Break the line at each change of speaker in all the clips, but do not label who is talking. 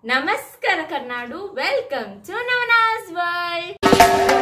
ನಮಸ್ಕಾರ Karnadu welcome to ನವನಾಸ್ world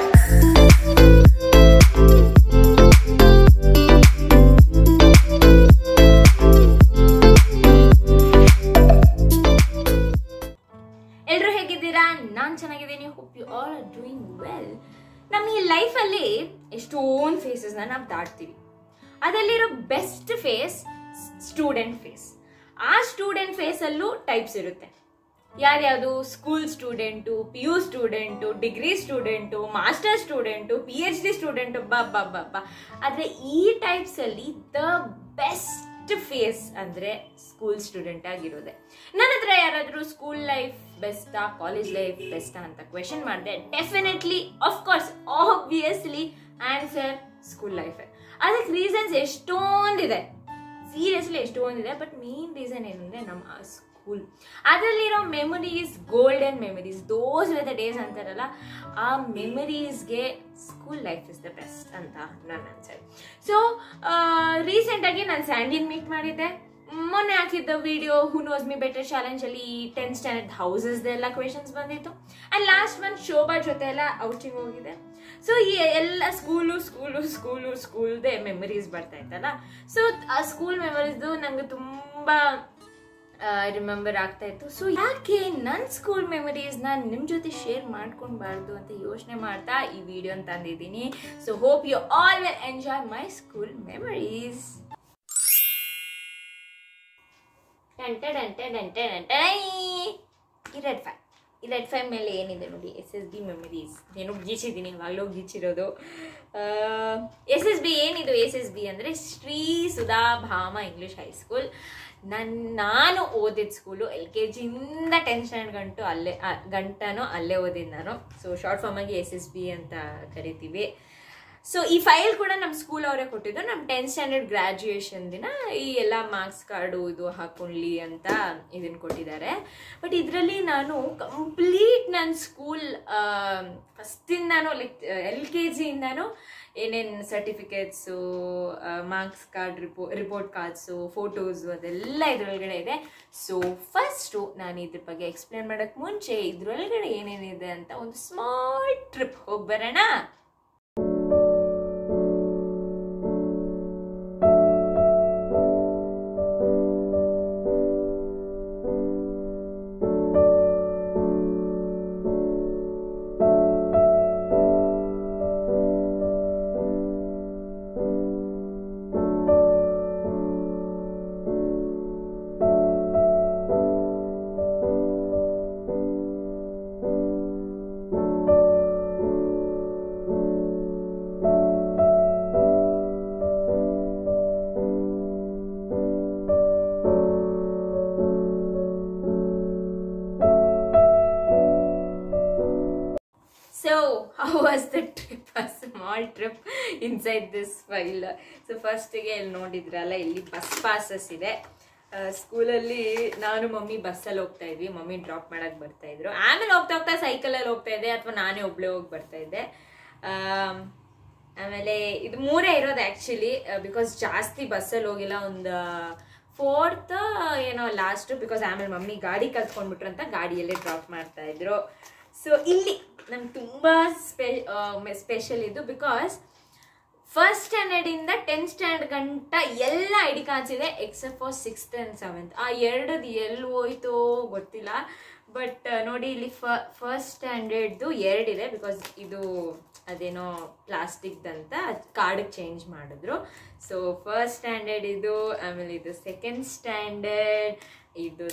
ಎಲ್ರು ಹೇಗಿದ್ದೀರಾ ನಾನ್ ಚೆನ್ನಾಗಿದ್ದೀನಿ hope you all are doing well ನಮ್ಮ ಈ ಲೈಫಲ್ಲಿ ಎಷ್ಟೊಂದು ಫೇಸಸ್ನ ನಾವು ದಾಟ್ತೀವಿ ಅದರಲ್ಲಿರೋ ಬೆಸ್ಟ್ ಫೇಸ್ ಸ್ಟೂಡೆಂಟ್ ಫೇಸ್ ಆ ಸ್ಟೂಡೆಂಟ್ ಫೇಸಲ್ಲೂ ಟೈಪ್ಸ್ ಇರುತ್ತೆ ಯಾರ್ಯಾವುದು school student P U student degree student master student P H D student ಬಬ್ಬ ಬಬ್ಬ ಆದರೆ ಈ ಟೈಪ್ಸಲ್ಲಿ ದ ಬೆಸ್ಟ್ ಫೇಸ್ ಅಂದರೆ ಸ್ಕೂಲ್ ಸ್ಟೂಡೆಂಟ್ ಆಗಿರೋದೆ ನನ್ನ ಹತ್ರ ಯಾರಾದರೂ ಸ್ಕೂಲ್ ಲೈಫ್ ಬೆಸ್ಟಾ ಕಾಲೇಜ್ ಲೈಫ್ ಬೆಸ್ಟಾ ಅಂತ ಕ್ವೆಶನ್ ಮಾಡಿದೆ definitely course obviously answer school ಲೈಫೇ ಅದಕ್ಕೆ ರೀಸನ್ಸ್ ಎಷ್ಟೊಂದಿದೆ ಸೀರಿಯಸ್ಲಿ ಎಷ್ಟೊಂದಿದೆ ಬಟ್ ಮೇನ್ ರೀಸನ್ ಏನಂದ್ರೆ ನಮ್ಮ ಸ್ಕೂಲ್ ಅದರಲ್ಲಿರೋ memories golden memories those were the days ಅಂತಾರಲ್ಲ ಆ ಮೆಮೊರೀಸ್ಗೆ school life is the best ಅಂತ ನನ್ನ ಅನ್ಸರ್ ಸೊ ರೀಸೆಂಟಾಗಿ ನಾನು ಸ್ಯಾಂಡಿನ್ ಮೀಟ್ ಮಾಡಿದ್ದೆ ಮೊನ್ನೆ ಹಾಕಿದ್ದ video who knows me better challenge ಅಲ್ಲಿ ಟೆಂತ್ ಸ್ಟ್ಯಾಂಡರ್ಡ್ ಹೌಸಸ್ ಎಲ್ಲ ಕ್ವೆಶನ್ಸ್ ಬಂದಿತ್ತು ಅಂಡ್ ಲಾಸ್ಟ್ ಮಂತ್ ಶೋಭಾ ಜೊತೆ ಎಲ್ಲ ಔಟಿಂಗ್ ಹೋಗಿದೆ ಸೊ ಈ ಎಲ್ಲ ಸ್ಕೂಲು ಸ್ಕೂಲು ಸ್ಕೂಲು ಸ್ಕೂಲ್ದೇ ಮೆಮರೀಸ್ ಬರ್ತಾ ಇತ್ತಲ್ಲ ಸೊ ಆ ಸ್ಕೂಲ್ ಮೆಮರೀಸ್ದು ನಂಗೆ ತುಂಬಾ ರಿಮೆಂಬರ್ ಆಗ್ತಾ ಇತ್ತು ಸೊ ಯಾಕೆ ನನ್ನ ಸ್ಕೂಲ್ ಮೆಮರೀಸ್ನ ನಿಮ್ಮ ಜೊತೆ ಶೇರ್ ಮಾಡ್ಕೊಳ್ಬಾರ್ದು ಅಂತ ಯೋಚನೆ ಮಾಡ್ತಾ ಈ ವಿಡಿಯೋ ತಂದಿದ್ದೀನಿ so hope you all will enjoy my school memories ಟಂಟೆ ಡಂಟೆ ಡಂಟೆ ಡಂಟೆ ಈ ರೆಡ್ ಫೈ ಈ ರೆಡ್ ಫೈ ಮೇಲೆ ಏನಿದೆ ನೋಡಿ ಎಸ್ ಎಸ್ ಬಿ ಮೆಮರೀಸ್ ಏನೋ ಗೀಚಿದ್ದೀನಿ ಇವಾಗಲೂ ಗೀಚಿರೋದು ಎಸ್ ಎಸ್ ಬಿ ಏನಿದು ಎಸ್ ಎಸ್ ಬಿ ಅಂದರೆ ಶ್ರೀ ಸುಧಾ ಭಾಮ ಇಂಗ್ಲೀಷ್ ಹೈಸ್ಕೂಲ್ ನನ್ನ ನಾನು ಓದಿದ ಸ್ಕೂಲು ಎಲ್ ಕೆ ಜಿಯಿಂದ ಟೆಂತ್ ಸ್ಟ್ಯಾಂಡರ್ಡ್ ಗಂಟು ಅಲ್ಲೇ ಆ, ಗಂಟನೂ ಅಲ್ಲೇ ಓದಿದ್ದು ನಾನು ಸೊ ಶಾರ್ಟ್ ಫಾರ್ಮಾಗಿ ಎಸ್ ಎಸ್ ಬಿ ಅಂತ ಕರಿತೀವಿ ಸೊ ಈ ಫೈಲ್ ಕೂಡ ನಮ್ಮ ಸ್ಕೂಲ್ ಅವರೇ ಕೊಟ್ಟಿದ್ದು ನಮ್ಮ ಟೆಂತ್ ಸ್ಟ್ಯಾಂಡರ್ಡ್ ಗ್ರ್ಯಾಜುಯೇಷನ್ ದಿನ ಈ ಎಲ್ಲ ಮಾರ್ಕ್ಸ್ ಕಾರ್ಡು ಇದು ಹಾಕೊಳ್ಳಿ ಅಂತ ಇದನ್ನು ಕೊಟ್ಟಿದ್ದಾರೆ ಬಟ್ ಇದರಲ್ಲಿ ನಾನು ಕಂಪ್ಲೀಟ್ ನನ್ನ ಸ್ಕೂಲ್ ಫಸ್ಟಿಂದಾನು ಲೈಕ್ ಎಲ್ ಕೆ ಜಿಯಿಂದಾನು ಏನೇನು certificates marks card report report cards photos ಅದೆಲ್ಲ ಇದ್ರೊಳಗಡೆ ಇದೆ ಸೊ ಫಸ್ಟು ನಾನು ಇದ್ರ ಬಗ್ಗೆ ಎಕ್ಸ್ಪ್ಲೇನ್ ಮಾಡೋಕ್ಕೆ ಮುಂಚೆ ಇದ್ರೊಳಗಡೆ ಏನೇನಿದೆ ಅಂತ ಒಂದು ಸ್ಮಾಲ್ ಟ್ರಿಪ್ ಹೋಗಿ ಬರೋಣ So, how was the trip? A small trip inside this file. So ಫಸ್ಟಿಗೆ ಇಲ್ಲಿ ನೋಡಿದ್ರಲ್ಲ ಇಲ್ಲಿ ಬಸ್ ಪಾಸಸ್ ಇದೆ ಸ್ಕೂಲಲ್ಲಿ ನಾನು ಮಮ್ಮಿ ಬಸ್ಸಲ್ಲಿ ಹೋಗ್ತಾ ಇದ್ವಿ ಮಮ್ಮಿ ಡ್ರಾಪ್ ಮಾಡಕ್ ಬರ್ತಾ ಇದ್ರು ಆಮೇಲೆ ಹೋಗ್ತಾ ಹೋಗ್ತಾ ಸೈಕಲಲ್ಲಿ ಹೋಗ್ತಾ ಇದ್ದೆ ಅಥವಾ ನಾನೇ ಒಬ್ಳೆ ಹೋಗಿ ಬರ್ತಾ ಇದ್ದೆ ಆಮ್, ಆಮೇಲೆ ಇದು ಮೂರೇ ಇರೋದು ಆ್ಯಕ್ಚುಲಿ ಬಿಕಾಸ್ ಜಾಸ್ತಿ ಬಸ್ಸಲ್ಲಿ ಹೋಗಿಲ್ಲ ಒಂದು ಫೋರ್ತ್ ಏನೋ ಲಾಸ್ಟ್ ಬಿಕಾಸ್ ಆಮೇಲೆ ಮಮ್ಮಿ ಗಾಡಿ ಕಲ್ತ್ಕೊಂಡ್ಬಿಟ್ರು ಅಂತ ಗಾಡಿಯಲ್ಲೇ ಡ್ರಾಪ್ ಮಾಡ್ತಾ ಇದ್ರು ಸೊ ಇಲ್ಲಿ ನಂಗೆ ತುಂಬ ಸ್ಪೆ ಸ್ಪೆಷಲ್ ಇದು ಬಿಕಾಸ್ ಫಸ್ಟ್ ಸ್ಟ್ಯಾಂಡರ್ಡಿಂದ ಟೆಂತ್ ಸ್ಟ್ಯಾಂಡರ್ಡ್ ಗಂಟ ಎಲ್ಲ ಐ ಡಿ ಕಾರ್ಡ್ಸ್ ಇದೆ except for sixth and seventh ಆ ಎರಡದು ಎಲ್ಲಿ ಹೋಯ್ತೋ ಗೊತ್ತಿಲ್ಲ ಬಟ್ ನೋಡಿ ಇಲ್ಲಿ ಫಸ್ಟ್ ಸ್ಟ್ಯಾಂಡರ್ಡ್ದು ಎರಡಿದೆ ಬಿಕಾಸ್ ಇದು ಅದೇನೋ ಪ್ಲಾಸ್ಟಿಕ್ದಂತ ಕಾರ್ಡಿಗೆ ಚೇಂಜ್ ಮಾಡಿದ್ರು ಸೊ ಫಸ್ಟ್ ಸ್ಟ್ಯಾಂಡರ್ಡ್ ಇದು ಆಮೇಲೆ ಇದು ಸೆಕೆಂಡ್ ಸ್ಟ್ಯಾಂಡರ್ಡ್ ಇದು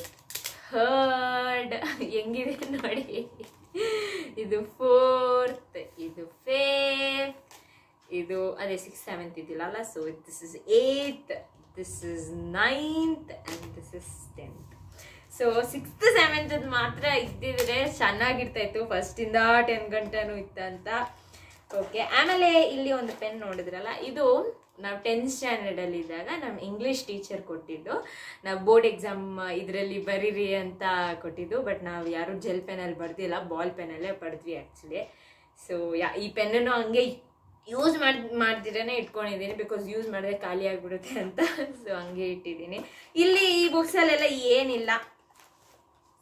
ಥರ್ಡ್ ಹೆಂಗಿದೆ ನೋಡಿ ಇದು ಫೋರ್ತ್ ಇದು ಫಿಫ್ತ್ ಇದು ಅದೇ ಸಿಕ್ಸ್ ಸೆವೆಂತ್ ಇದಿಲ್ಲ ಅಲ್ಲ so this is eighth this is ninth and this is tenth so sixth seventh ಮಾತ್ರ ಇದ್ದಿದ್ರೆ ಚೆನ್ನಾಗಿರ್ತಾ ಇತ್ತು ಫಸ್ಟಿಂದ ಟೆನ್ ಗಂಟೆನೂ ಇತ್ತಂತ ಓಕೆ ಆಮೇಲೆ ಇಲ್ಲಿ ಒಂದು ಪೆನ್ ನೋಡಿದ್ರಲ್ಲ ಇದು ನಾವು ಟೆಂತ್ ಸ್ಟ್ಯಾಂಡರ್ಡಲ್ಲಿ ಇದ್ದಾಗ ನಮ್ಮ ಇಂಗ್ಲೀಷ್ ಟೀಚರ್ ಕೊಟ್ಟಿದ್ದು ನಾವು ಬೋರ್ಡ್ ಎಕ್ಸಾಮ್ ಇದರಲ್ಲಿ ಬರೀರಿ ಅಂತ ಕೊಟ್ಟಿದ್ದು ಬಟ್ ನಾವು ಯಾರು ಜೆಲ್ ಪೆನಲ್ಲಿ ಬರ್ದಿಲ್ಲ ಬಾಲ್ ಪೆನ್ನಲ್ಲೇ ಬರೆದ್ವಿ ಆ್ಯಕ್ಚುಲಿ ಸೊ ಯಾ ಈ ಪೆನ್ನನ್ನು ಹಂಗೆ ಯೂಸ್ ಮಾಡಿ ಮಾಡ್ದಿರೇ ಇಟ್ಕೊಂಡಿದ್ದೀನಿ ಬಿಕಾಸ್ ಯೂಸ್ ಮಾಡಿದ್ರೆ ಖಾಲಿ ಆಗಿಬಿಡುತ್ತೆ ಅಂತ ಸೊ ಹಂಗೆ ಇಟ್ಟಿದ್ದೀನಿ ಇಲ್ಲಿ ಈ ಬುಕ್ಸಲ್ಲೆಲ್ಲ ಏನಿಲ್ಲ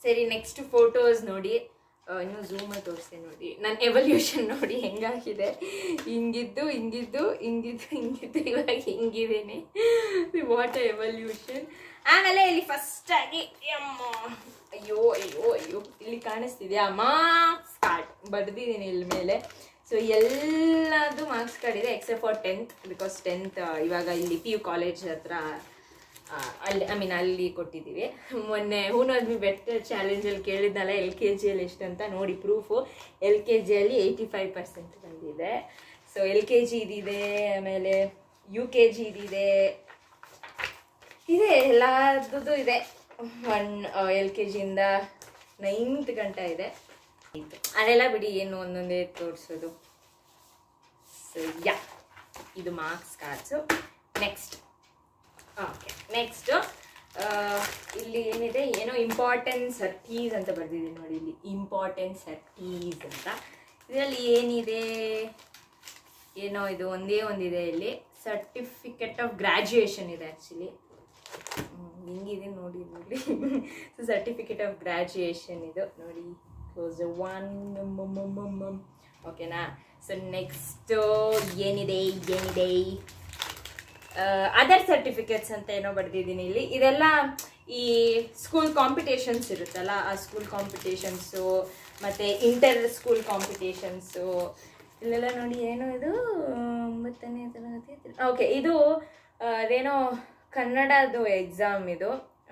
ಸರಿ ನೆಕ್ಸ್ಟ್ ಫೋಟೋಸ್ ನೋಡಿ ಆ, ಇನ್ನು ಝೂಮಲ್ಲಿ ತೋರಿಸ್ತೀನಿ ನೋಡಿ ನನ್ನ ಎವಲ್ಯೂಷನ್ ನೋಡಿ ಹೆಂಗಾಗಿದೆ ಹಿಂಗಿದ್ದು ಹಿಂಗಿದ್ದು ಹಿಂಗಿದ್ದು ಹಿಂಗಿದ್ದು ಇವಾಗ ಹಿಂಗಿದ್ದೇನೆ ವಾಟ್ ಎವಲ್ಯೂಷನ್ ಆಮೇಲೆ ಇಲ್ಲಿ ಫಸ್ಟ್ ಆಗಿ ಅಮ್ಮ ಅಯ್ಯೋ ಅಯ್ಯೋ ಅಯ್ಯೋ ಇಲ್ಲಿ ಕಾಣಿಸ್ತಿದ್ಯಾ ಮಾರ್ಕ್ಸ್ ಕಾರ್ಡ್ ಬರೆದಿದ್ದೀನಿ ಇಲ್ಲಿ ಮೇಲೆ ಸೊ ಎಲ್ಲದು ಮಾರ್ಕ್ಸ್ ಕಾರ್ಡ್ ಇದೆ except for tenth because tenth ಇವಾಗ ಇಲ್ಲಿ ಪಿ ಯು ಕಾಲೇಜ್ ಹತ್ರ ಆ, ಅಲ್ಲಿ ಐ ಮೀನ್ ಅಲ್ಲಿ ಕೊಟ್ಟಿದ್ದೀವಿ ಮೊನ್ನೆ ಹೂನದ್ಮಿ ಬೆಟ್ಟ ಚಾಲೆಂಜಲ್ಲಿ ಕೇಳಿದ್ನಲ್ಲ ಎಲ್ ಕೆ ಜಿಯಲ್ಲಿ ಎಷ್ಟು ಅಂತ ನೋಡಿ ಪ್ರೂಫು ಎಲ್ ಕೆ ಜಿಯಲ್ಲಿ ಏಯ್ಟಿ ಫೈವ್ ಪರ್ಸೆಂಟ್ ಬಂದಿದೆ ಸೊ ಎಲ್ ಕೆ ಜಿ ಇದಿದೆ ಆಮೇಲೆ ಯು ಕೆ ಜಿ ಇದಿದೆ ಇದೆ ಎಲ್ಲದೂ ಇದೆ ಒನ್ ಎಲ್ ಕೆ ಜಿಯಿಂದ ನೈನ್ತ್ ಗಂಟ ಇದೆ ಅದೆಲ್ಲ ಬಿಡಿ ಏನು ಒಂದೊಂದೇ ತೋರಿಸೋದು ಸೊ ಯಾ ಇದು marks cards next okay next ಇಲ್ಲಿ ಏನಿದೆ ಏನೋ ಇಂಪಾರ್ಟೆಂಟ್ ಸರ್ಟೀಸ್ ಅಂತ ಬರ್ದಿದೆ ನೋಡಿ ಇಲ್ಲಿ ಇಂಪಾರ್ಟೆಂಟ್ ಸರ್ಟೀಸ್ ಅಂತ ಇದರಲ್ಲಿ ಏನಿದೆ ಏನೋ ಇದು ಒಂದೇ ಒಂದಿದೆ ಇಲ್ಲಿ ಸರ್ಟಿಫಿಕೇಟ್ ಆಫ್ ಗ್ರ್ಯಾಜುಯೇಷನ್ ಇದೆ ಆ್ಯಕ್ಚುಲಿ ಹಿಂಗಿದೆ ನೋಡಿ ನೋಡಿ ಸೊ ಸರ್ಟಿಫಿಕೇಟ್ ಆಫ್ ಗ್ರ್ಯಾಜುಯೇಷನ್ ಇದು ನೋಡಿ ಕ್ಲೋಸ್ ಒನ್ ಓಕೆನಾ ಸೊ ನೆಕ್ಸ್ಟ್ ಏನಿದೆ ಏನಿದೆ ಅದರ್ ಸರ್ಟಿಫಿಕೇಟ್ಸ್ ಅಂತ ಏನೋ ಬರೆದಿದ್ದೀನಿ ಇಲ್ಲಿ ಇದೆಲ್ಲ ಈ ಸ್ಕೂಲ್ ಕಾಂಪಿಟೇಷನ್ಸ್ ಇರುತ್ತಲ್ಲ ಆ ಸ್ಕೂಲ್ ಕಾಂಪಿಟೇಷನ್ಸು ಮತ್ತು ಇಂಟರ್ ಸ್ಕೂಲ್ ಕಾಂಪಿಟೇಷನ್ಸು ಇಲ್ಲೆಲ್ಲ ನೋಡಿ ಏನೋ ಇದು ಒಂಬತ್ತನೇ ತರಗತಿ ಓಕೆ ಇದು ಆ, ಅದೇನೋ ಕನ್ನಡದು ಎಕ್ಸಾಮ್ ಇದು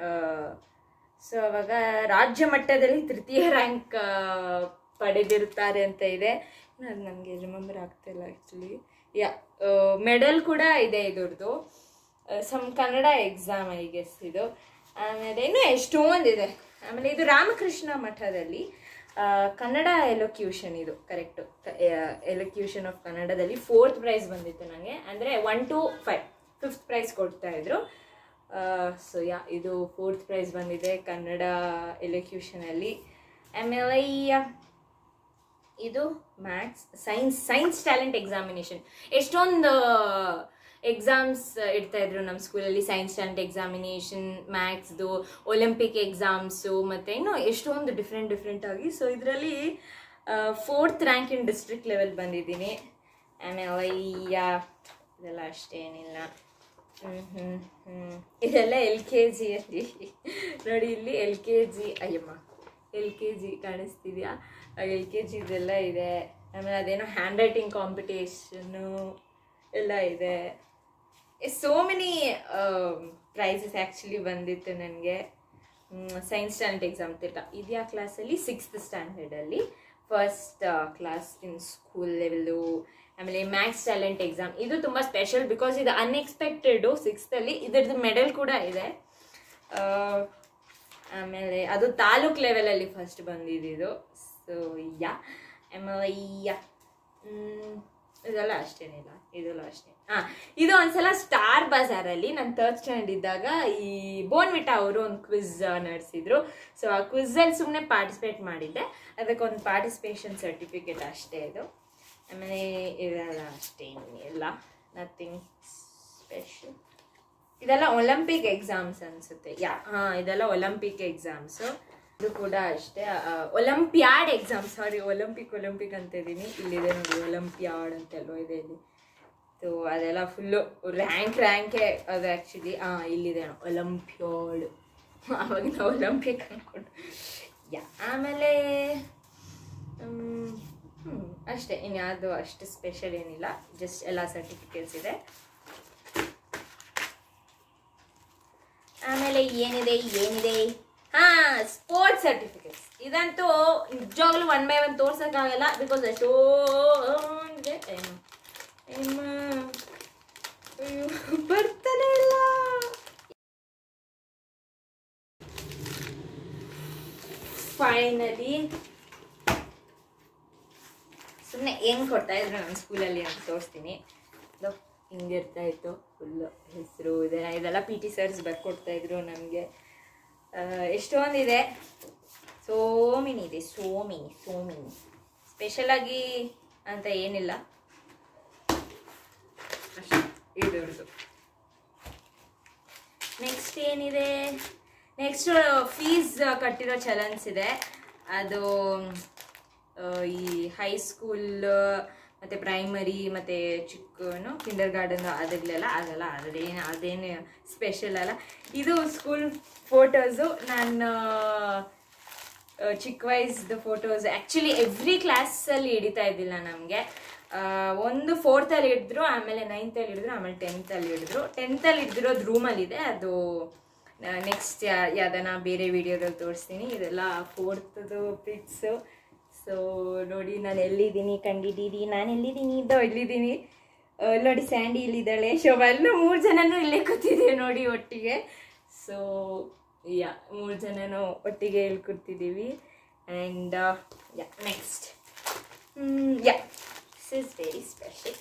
ಸೊ ಅವಾಗ ರಾಜ್ಯ ಮಟ್ಟದಲ್ಲಿ ತೃತೀಯ ರ್ಯಾಂಕ್ ಪಡೆದಿರುತ್ತಾರೆ ಅಂತ ಇದೆ ಅದು ನನಗೆ ರಿಮೆಂಬರ್ ಆಗ್ತಿಲ್ಲ ಆ್ಯಕ್ಚುಲಿ ಯಾ ಮೆಡಲ್ ಕೂಡ ಇದೆ ಇದ್ರದ್ದು some Kannada exam I guess ಇದು ಆಮೇಲೆ ಇನ್ನೂ ಎಷ್ಟೊಂದಿದೆ ಆಮೇಲೆ ಇದು ರಾಮಕೃಷ್ಣ ಮಠದಲ್ಲಿ ಆ, ಕನ್ನಡ ಎಲೊಕ್ಯೂಷನ್ ಇದು ಕರೆಕ್ಟು ಎಲೊಕ್ಯೂಷನ್ ಆಫ್ ಕನ್ನಡದಲ್ಲಿ ಫೋರ್ತ್ ಪ್ರೈಸ್ ಬಂದಿತ್ತು ನನಗೆ ಅಂದರೆ one to five fifth prize ಕೊಡ್ತಾ ಇದ್ರು ಸೊ ಯಾ ಇದು ಫೋರ್ತ್ ಪ್ರೈಸ್ ಬಂದಿದೆ ಕನ್ನಡ ಎಲೊಕ್ಯೂಷನಲ್ಲಿ ಆಮೇಲೆ ಯಾ ಇದು maths science science talent examination ಎಷ್ಟೊಂದು ಎಕ್ಸಾಮ್ಸ್ ಇಡ್ತಾ ಇದ್ರು ನಮ್ಮ ಸ್ಕೂಲಲ್ಲಿ ಸೈನ್ಸ್ ಟ್ಯಾಲೆಂಟ್ ಎಕ್ಸಾಮಿನೇಷನ್ ಮ್ಯಾಥ್ಸ್ದು ಒಲಿಂಪಿಕ್ ಎಕ್ಸಾಮ್ಸು ಮತ್ತು ಇನ್ನೂ ಎಷ್ಟೊಂದು ಡಿಫ್ರೆಂಟ್ ಡಿಫ್ರೆಂಟ್ ಆಗಿ ಸೊ ಇದರಲ್ಲಿ fourth rank in district level ಬಂದಿದ್ದೀನಿ ಆಮೇಲೆ ಯಾ ಇದೆಲ್ಲ ಅಷ್ಟೇನಿಲ್ಲ ಹ್ಮ್ ಹ್ಮ್ ಹ್ಮ್ ಇದೆಲ್ಲ ಎಲ್ ಕೆ ಜಿಯಲ್ಲಿ ನೋಡಿ ಇಲ್ಲಿ ಎಲ್ ಕೆ ಜಿ ಅಯ್ಯಮ್ಮ ಎಲ್ ಕೆ ಜಿ ಕಾಣಿಸ್ತಿದ್ಯಾ ಎಲ್ ಕೆ ಜಿ ಇದೆಲ್ಲ ಇದೆ ಆಮೇಲೆ ಅದೇನೋ ಹ್ಯಾಂಡ್ ರೈಟಿಂಗ್ ಕಾಂಪಿಟೇಷನ್ನು ಎಲ್ಲ ಇದೆ ಸೋ ಮೆನಿ ಪ್ರೈಸಸ್ ಆ್ಯಕ್ಚುಲಿ ಬಂದಿತ್ತು ನನಗೆ ಸೈನ್ಸ್ ಸ್ಟ್ಯಾಂಡರ್ಡ್ ಎಕ್ಸಾಮ್ ತಿರ್ಗ ಇದೆಯಾ ಕ್ಲಾಸಲ್ಲಿ ಸಿಕ್ಸ್ತ್ ಸ್ಟ್ಯಾಂಡರ್ಡಲ್ಲಿ first class in school level ಆಮೇಲೆ ಮ್ಯಾಥ್ಸ್ ಟ್ಯಾಲೆಂಟ್ ಎಕ್ಸಾಮ್ ಇದು ತುಂಬ ಸ್ಪೆಷಲ್ ಬಿಕಾಸ್ ಇದು ಅನ್ಎಕ್ಸ್ಪೆಕ್ಟೆಡು ಸಿಕ್ಸ್ತಲ್ಲಿ ಇದ್ರದ್ದು ಮೆಡಲ್ ಕೂಡ ಇದೆ ಆ, ಆಮೇಲೆ ಅದು ತಾಲೂಕ್ ಲೆವೆಲಲ್ಲಿ ಫಸ್ಟ್ ಬಂದಿದ್ದು ಸೊ ಯಾ ಆಮೇಲೆ ಯಾ ಮ್, ಇದೆಲ್ಲ ಅಷ್ಟೇನಿಲ್ಲ ಇದೆಲ್ಲ ಅಷ್ಟೇ ಹಾಂ ಇದು ಒಂದ್ಸಲ ಸ್ಟಾರ್ ಬಜಾರಲ್ಲಿ ನಾನು ಥರ್ಡ್ ಸ್ಟ್ಯಾಂಡ್ ಇದ್ದಾಗ ಈ ಬೋನ್ವಿಟಾ ಅವರು ಒಂದು ಕ್ವಿಝ್ ನಡೆಸಿದ್ರು ಸೊ ಆ ಕ್ವಿಝಲ್ಲಿ ಸುಮ್ಮನೆ ಪಾರ್ಟಿಸಿಪೇಟ್ ಮಾಡಿದ್ದೆ ಅದಕ್ಕೊಂದು ಪಾರ್ಟಿಸಿಪೇಷನ್ ಸರ್ಟಿಫಿಕೇಟ್ ಅಷ್ಟೇ ಇದು ಆಮೇಲೆ ಇದೆಲ್ಲ ಅಷ್ಟೇ ಇಲ್ಲ ನಥಿಂಗ್ ಸ್ಪೆಷಲ್ ಇದೆಲ್ಲ ಒಲಿಂಪಿಕ್ ಎಕ್ಸಾಮ್ಸ್ ಅನ್ಸುತ್ತೆ ಯಾ ಹಾ ಇದೆಲ್ಲ ಒಲಿಂಪಿಕ್ ಎಕ್ಸಾಮ್ಸ್ ಇದು ಕೂಡ ಅಷ್ಟೇ olympiad exam sorry olympic olympic ಅಂತ ಇದ್ದೀನಿ ಇಲ್ಲಿದೆ ನೋಡಿ ಒಲಿಂಪಿಯಾಡ್ ಅಂತೆಲ್ಲೋ ಇದೆ ಇಲ್ಲಿ ಸೊ ಅದೆಲ್ಲ ಫುಲ್ಲು ರ್ಯಾಂಕ್ ರ್ಯಾಂಕೇ ಅದು ಆ್ಯಕ್ಚುಲಿ ಹಾಂ ಇಲ್ಲಿದೆ ಒಲಿಂಪಿಯಾಡ್ ಅವಾಗ ನಾವು ಒಲಿಂಪಿಕ್ ಅಂದ್ಕೊಂಡು ಯಾ ಆಮೇಲೆ ಮ್, ಹ್ಮ್, ಅಷ್ಟೇ ಇನ್ಯಾವುದು ಅಷ್ಟು ಸ್ಪೆಷಲ್ ಏನಿಲ್ಲ ಜಸ್ಟ್ ಎಲ್ಲ ಸರ್ಟಿಫಿಕೇಟ್ಸ್ ಇದೆ ಆಮೇಲೆ ಏನಿದೆ ಏನಿದೆ ಹಾ ಸ್ಪೋರ್ಟ್ಸ್ ಸರ್ಟಿಫಿಕೇಟ್ಸ್ ಇದಂತೂ ನಿಜವಾಗ್ಲೂ ಒನ್ ಬೈ ಒನ್ ತೋರ್ಸಕ್ಕಾಗಲ್ಲ ಬಿಕಾಸ್ ಎಷ್ಟೋ ಇದೆ ಏನು ಏನು ಅಯ್ಯೋ, ಬರ್ತಾನೆ ಇಲ್ಲ ಫೈನಲಿ ಸುಮ್ಮನೆ ಹೆಂಗ್ ಕೊಡ್ತಾ ಇದ್ರು ನಮ್ಮ ಸ್ಕೂಲಲ್ಲಿ ಅಂತ ತೋರಿಸ್ತೀನಿ ಇದು ಹಿಂಗಿರ್ತಾ ಇತ್ತು ಫುಲ್ಲು ಹೆಸರು ಇದೆಲ್ಲ ಇದೆಲ್ಲ ಪಿ ಟಿ ಸರ್ಸ್ ಬರ್ಕೊಡ್ತಾ ಇದ್ರು ನಮಗೆ ಎಷ್ಟೊಂದಿದೆ ಸೋಮಿನಿ ಇದೆ ಸೋಮಿನಿ ಸೋಮಿನಿ ಸ್ಪೆಷಲಾಗಿ ಅಂತ ಏನಿಲ್ಲ ಅಷ್ಟೇ ಇದ್ರದ್ದು ನೆಕ್ಸ್ಟ್ ಏನಿದೆ ನೆಕ್ಸ್ಟ್ ಫೀಸ್ ಕಟ್ಟಿರೋ ಚಲನ್ಸ್ ಇದೆ ಅದು ಆ, ಈ ಹೈಸ್ಕೂಲ್ ಮತ್ತೆ ಪ್ರೈಮರಿ ಮತ್ತೆ ಚಿಕ್ಕನು ಕಿಂಡರ್ ಗಾರ್ಡನ್ ಅದರಲ್ಲೆಲ್ಲ ಆಗಲ್ಲ ಅದೇನು ಅದೇನು ಸ್ಪೆಷಲ್ ಅಲ್ಲ ಇದು ಸ್ಕೂಲ್ ಫೋಟೋಸು ನಾನು ಆ, ಚಿಕ್ಕ ವಯಸ್ಸದ ಫೋಟೋಸ್ ಆ್ಯಕ್ಚುಲಿ ಎವ್ರಿ ಕ್ಲಾಸಲ್ಲಿ ಹಿಡಿತಾ ಇದ್ದಿಲ್ಲ ನಮಗೆ ಒಂದು ಫೋರ್ತಲ್ಲಿ ಹಿಡಿದ್ರು ಆಮೇಲೆ ನೈನ್ತಲ್ಲಿ ಹಿಡಿದ್ರು ಆಮೇಲೆ ಟೆಂತಲ್ಲಿ ಹಿಡಿದ್ರು ಟೆಂತಲ್ಲಿ ಹಿಡ್ದಿರೋದು ರೂಮಲ್ಲಿದೆ ಅದು ನೆಕ್ಸ್ಟ್ ಯಾವ್ದಾನ ಬೇರೆ ವಿಡಿಯೋದಲ್ಲಿ ತೋರಿಸ್ತೀನಿ ಇದೆಲ್ಲ ಫೋರ್ತದು ಪಿಕ್ಸು ಸೊ ನೋಡಿ ನಾನು ಎಲ್ಲಿದ್ದೀನಿ ಕಂಡಿದ್ದೀರಿ ನಾನು ಎಲ್ಲಿದ್ದೀನಿ ಇದ್ದೋ ಎಲ್ಲಿದ್ದೀನಿ ಆ, ಇಲ್ಲಿ ನೋಡಿ ಸ್ಯಾಂಡಿ ಇಲ್ಲಿದ್ದಾಳೆ ಶೋಭಾ ಎಲ್ಲ ಮೂರು ಜನನೂ ಇಲ್ಲೇ ಕೂತಿದ್ದೀವಿ ನೋಡಿ ಒಟ್ಟಿಗೆ ಸೊ ಯಾ ಮೂರು ಜನನೂ ಒಟ್ಟಿಗೆ ಇಲ್ಲಿ ಕೂತಿದ್ದೀವಿ and yeah next yeah this is very special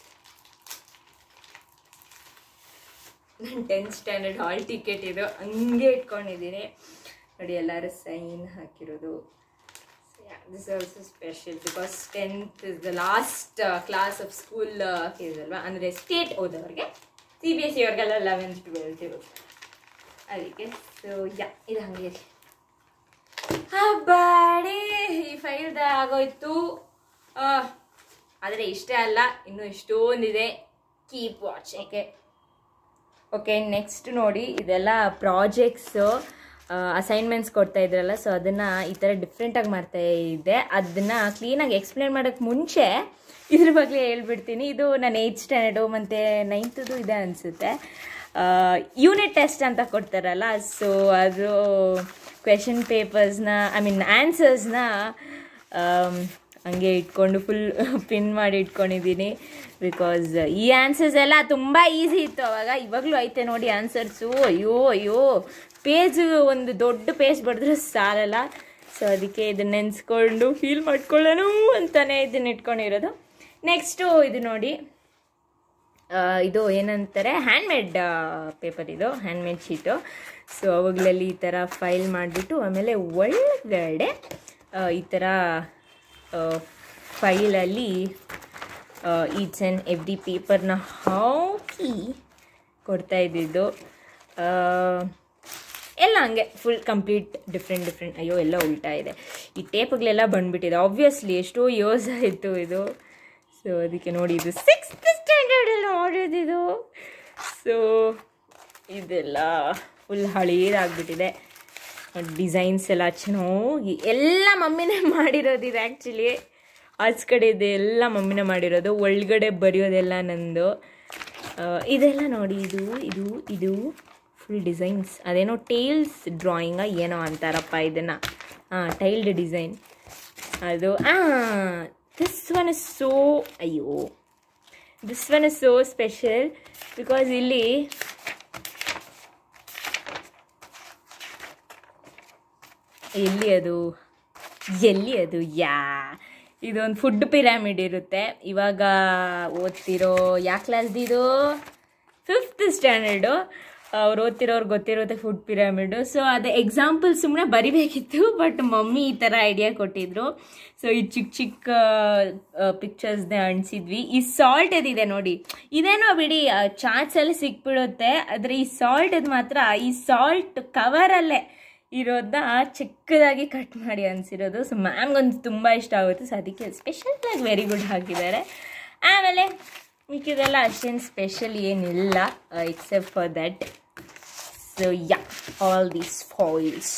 ನನ್ನ ಟೆಂತ್ ಸ್ಟ್ಯಾಂಡರ್ಡ್ ಹಾಲ್ ಟಿಕೆಟ್ ಇದು ಹಂಗೆ ಇಟ್ಕೊಂಡಿದ್ದೀನಿ ನೋಡಿ ಎಲ್ಲರೂ ಸೈನ್ ಹಾಕಿರೋದು this also special because tenth is the last class of school fees ಅಲ್ವಾ ಅಂದರೆ ಸ್ಟೇಟ್ ಓದೋರಿಗೆ ಸಿ ಬಿ ಎಸ್ ಸಿ ಅವ್ರಿಗೆಲ್ಲ ಲೆವೆಂತ್ ಟ್ವೆಲ್ತ್ ಇರುತ್ತೆ ಅದಕ್ಕೆ ಸೊ ಯಾ ಇದು ಹಂಗೆ ಇರ್ಲಿ. ಹಬ್ಬಾಡಿ ಈ ಫೈಲ್ದ ಆಗೋಯ್ತು ಆದರೆ ಇಷ್ಟೇ ಅಲ್ಲ ಇನ್ನೂ ಇಷ್ಟೊಂದಿದೆ keep watch okay okay next ನೋಡಿ ಇದೆಲ್ಲ ಪ್ರಾಜೆಕ್ಟ್ಸು ಅಸೈನ್ಮೆಂಟ್ಸ್ ಕೊಡ್ತಾ ಇದ್ರಲ್ಲ ಸೊ ಅದನ್ನು ಈ ಥರ ಡಿಫ್ರೆಂಟಾಗಿ ಮಾಡ್ತಾ ಇದ್ದೆ ಅದನ್ನು ಕ್ಲೀನಾಗಿ ಎಕ್ಸ್ಪ್ಲೇನ್ ಮಾಡೋಕ್ಕೆ ಮುಂಚೆ ಇದ್ರ ಬಗ್ಗೆ ಹೇಳ್ಬಿಡ್ತೀನಿ ಇದು ನಾನು ಏಯ್ತ್ ಸ್ಟ್ಯಾಂಡರ್ಡು ಮತ್ತು ನೈನ್ತದು ಇದೆ ಅನಿಸುತ್ತೆ ಯೂನಿಟ್ ಟೆಸ್ಟ್ ಅಂತ ಕೊಡ್ತಾರಲ್ಲ ಸೊ ಅದು ಕ್ವೆಶನ್ ಪೇಪರ್ಸ್ನ ಐ ಮೀನ್ ಆನ್ಸರ್ಸ್ನ ಹಂಗೆ ಇಟ್ಕೊಂಡು ಫುಲ್ ಪಿನ್ ಮಾಡಿ ಇಟ್ಕೊಂಡಿದ್ದೀನಿ ಬಿಕಾಸ್ ಈ ಆನ್ಸರ್ಸ್ ಎಲ್ಲ ತುಂಬ ಈಸಿ ಇತ್ತು ಅವಾಗ ಇವಾಗಲೂ ಐತೆ ನೋಡಿ ಆನ್ಸರ್ಸು ಅಯ್ಯೋ ಅಯ್ಯೋ ಪೇಜ್ ಒಂದು ದೊಡ್ಡ ಪೇಜ್ ಬರೆದ್ರೆ ಸಾಲಲ್ಲ ಸೊ ಅದಕ್ಕೆ ಇದನ್ನ ನೆನೆಸ್ಕೊಂಡು ಫೀಲ್ ಮಾಡ್ಕೊಳ್ಳೋಣ ಅಂತಲೇ ಇದನ್ನ ಇಟ್ಕೊಂಡಿರೋದು ನೆಕ್ಸ್ಟು ಇದು ನೋಡಿ ಆ, ಇದು ಏನಂತಾರೆ ಹ್ಯಾಂಡ್ಮೇಡ್ ಪೇಪರ್ ಇದು ಹ್ಯಾಂಡ್ಮೇಡ್ ಶೀಟು ಸೊ ಅವುಗಳಲ್ಲಿ ಈ ಥರ ಫೈಲ್ ಮಾಡಿಬಿಟ್ಟು ಆಮೇಲೆ ಒಳಗಡೆ ಆ, ಈ ಥರ ಫೈಲಲ್ಲಿ ಈಚ್ ಆ್ಯಂಡ್ ಎವ್ರಿ ಪೇಪರ್ನ ಹಾಕಿ ಕೊಡ್ತಾ ಇದ್ದಿದ್ದು ಆ, ಎಲ್ಲ ಹಂಗೆ ಫುಲ್ ಕಂಪ್ಲೀಟ್ ಡಿಫ್ರೆಂಟ್ ಡಿಫ್ರೆಂಟ್ ಅಯ್ಯೋ ಎಲ್ಲ ಉಲ್ಟಾ ಇದೆ ಈ ಟೇಪ್ಗಳೆಲ್ಲ ಬಂದ್ಬಿಟ್ಟಿದೆ ಆಬ್ವಿಯಸ್ಲಿ ಎಷ್ಟೋ ಇಯರ್ಸ್ ಆಯಿತು ಇದು ಸೊ ಅದಕ್ಕೆ ನೋಡಿ ಇದು ಸಿಕ್ಸ್ತ್ ಸ್ಟ್ಯಾಂಡರ್ಡಲ್ಲಿ ನೋಡೋದಿದು ಸೊ ಇದೆಲ್ಲ ಫುಲ್ ಹಳೇದಾಗ್ಬಿಟ್ಟಿದೆ ಡಿಸೈನ್ಸ್ ಎಲ್ಲ ಚೆನ್ನಾಗಿ ಎಲ್ಲ ಮಮ್ಮಿನೇ ಮಾಡಿರೋದು ಇದು ಆ್ಯಕ್ಚುಲಿ ಆಚ ಕಡೆ ಇದೆ ಎಲ್ಲ ಮಮ್ಮಿನೇ ಮಾಡಿರೋದು ಒಳಗಡೆ ಬರೆಯೋದೆಲ್ಲ ನಂದು ಆ, ಇದೆಲ್ಲ ನೋಡಿ ಇದು ಇದು ಇದು ಫುಲ್ ಡಿಸೈನ್ಸ್ ಅದೇನೋ ಟೈಲ್ಸ್ ಡ್ರಾಯಿಂಗ ಏನೋ ಅಂತಾರಪ್ಪ ಇದನ್ನು ಹಾಂ ಟೈಲ್ಡ್ ಡಿಸೈನ್ ಅದು ದಿಸ್ ಒನ್ ಇಸ್ ಸೋ ಅಯ್ಯೋ this one is so special because ಇಲ್ಲಿ ಎಲ್ಲಿ ಅದು ಎಲ್ಲಿ ಅದು ಯಾ ಇದೊಂದು ಫುಡ್ ಪಿರಾಮಿಡ್ ಇರುತ್ತೆ ಇವಾಗ ಓದ್ತಿರೋ ಯಾವ ಕ್ಲಾಸ್ದಿದು ಫಿಫ್ತ್ ಸ್ಟ್ಯಾಂಡರ್ಡು ಅವ್ರು ಓದ್ತಿರೋರು ಗೊತ್ತಿರುತ್ತೆ ಫುಡ್ ಪಿರಾಮಿಡು ಸೊ ಅದು ಎಕ್ಸಾಂಪಲ್ ಸುಮ್ಮನೆ ಬರಿಬೇಕಿತ್ತು ಬಟ್ ಮಮ್ಮಿ ಈ ಥರ ಐಡಿಯಾ ಕೊಟ್ಟಿದ್ರು ಸೊ ಈ ಚಿಕ್ಕ ಚಿಕ್ಕ ಪಿಕ್ಚರ್ಸ್ನೇ ಅಂಟಿಸಿದ್ವಿ ಈ ಸಾಲ್ಟ್ ಇದೆ ನೋಡಿ ಇದೇನೋ ಬಿಡಿ ಚಾಟ್ಸಲ್ಲಿ ಸಿಕ್ಬಿಡುತ್ತೆ ಆದರೆ ಈ ಸಾಲ್ಟ್ ಮಾತ್ರ ಈ ಸಾಲ್ಟ್ ಕವರಲ್ಲೇ ಇರೋದನ್ನ ಚಿಕ್ಕದಾಗಿ ಕಟ್ ಮಾಡಿ ಅನಿಸಿರೋದು ಸೊ ಮ್ಯಾಮ್ಗೊಂದು ತುಂಬ ಇಷ್ಟ ಆಗುತ್ತೆ ಸೊ ಅದಕ್ಕೆ ಸ್ಪೆಷಲಾಗಿ ವೆರಿ ಗುಡ್ ಹಾಕಿದ್ದಾರೆ ಆಮೇಲೆ ಮಿಕ್ಕಿದೆಲ್ಲ ಅಷ್ಟೇನು ಸ್ಪೆಷಲ್ ಏನಿಲ್ಲ except for that so yeah all these foils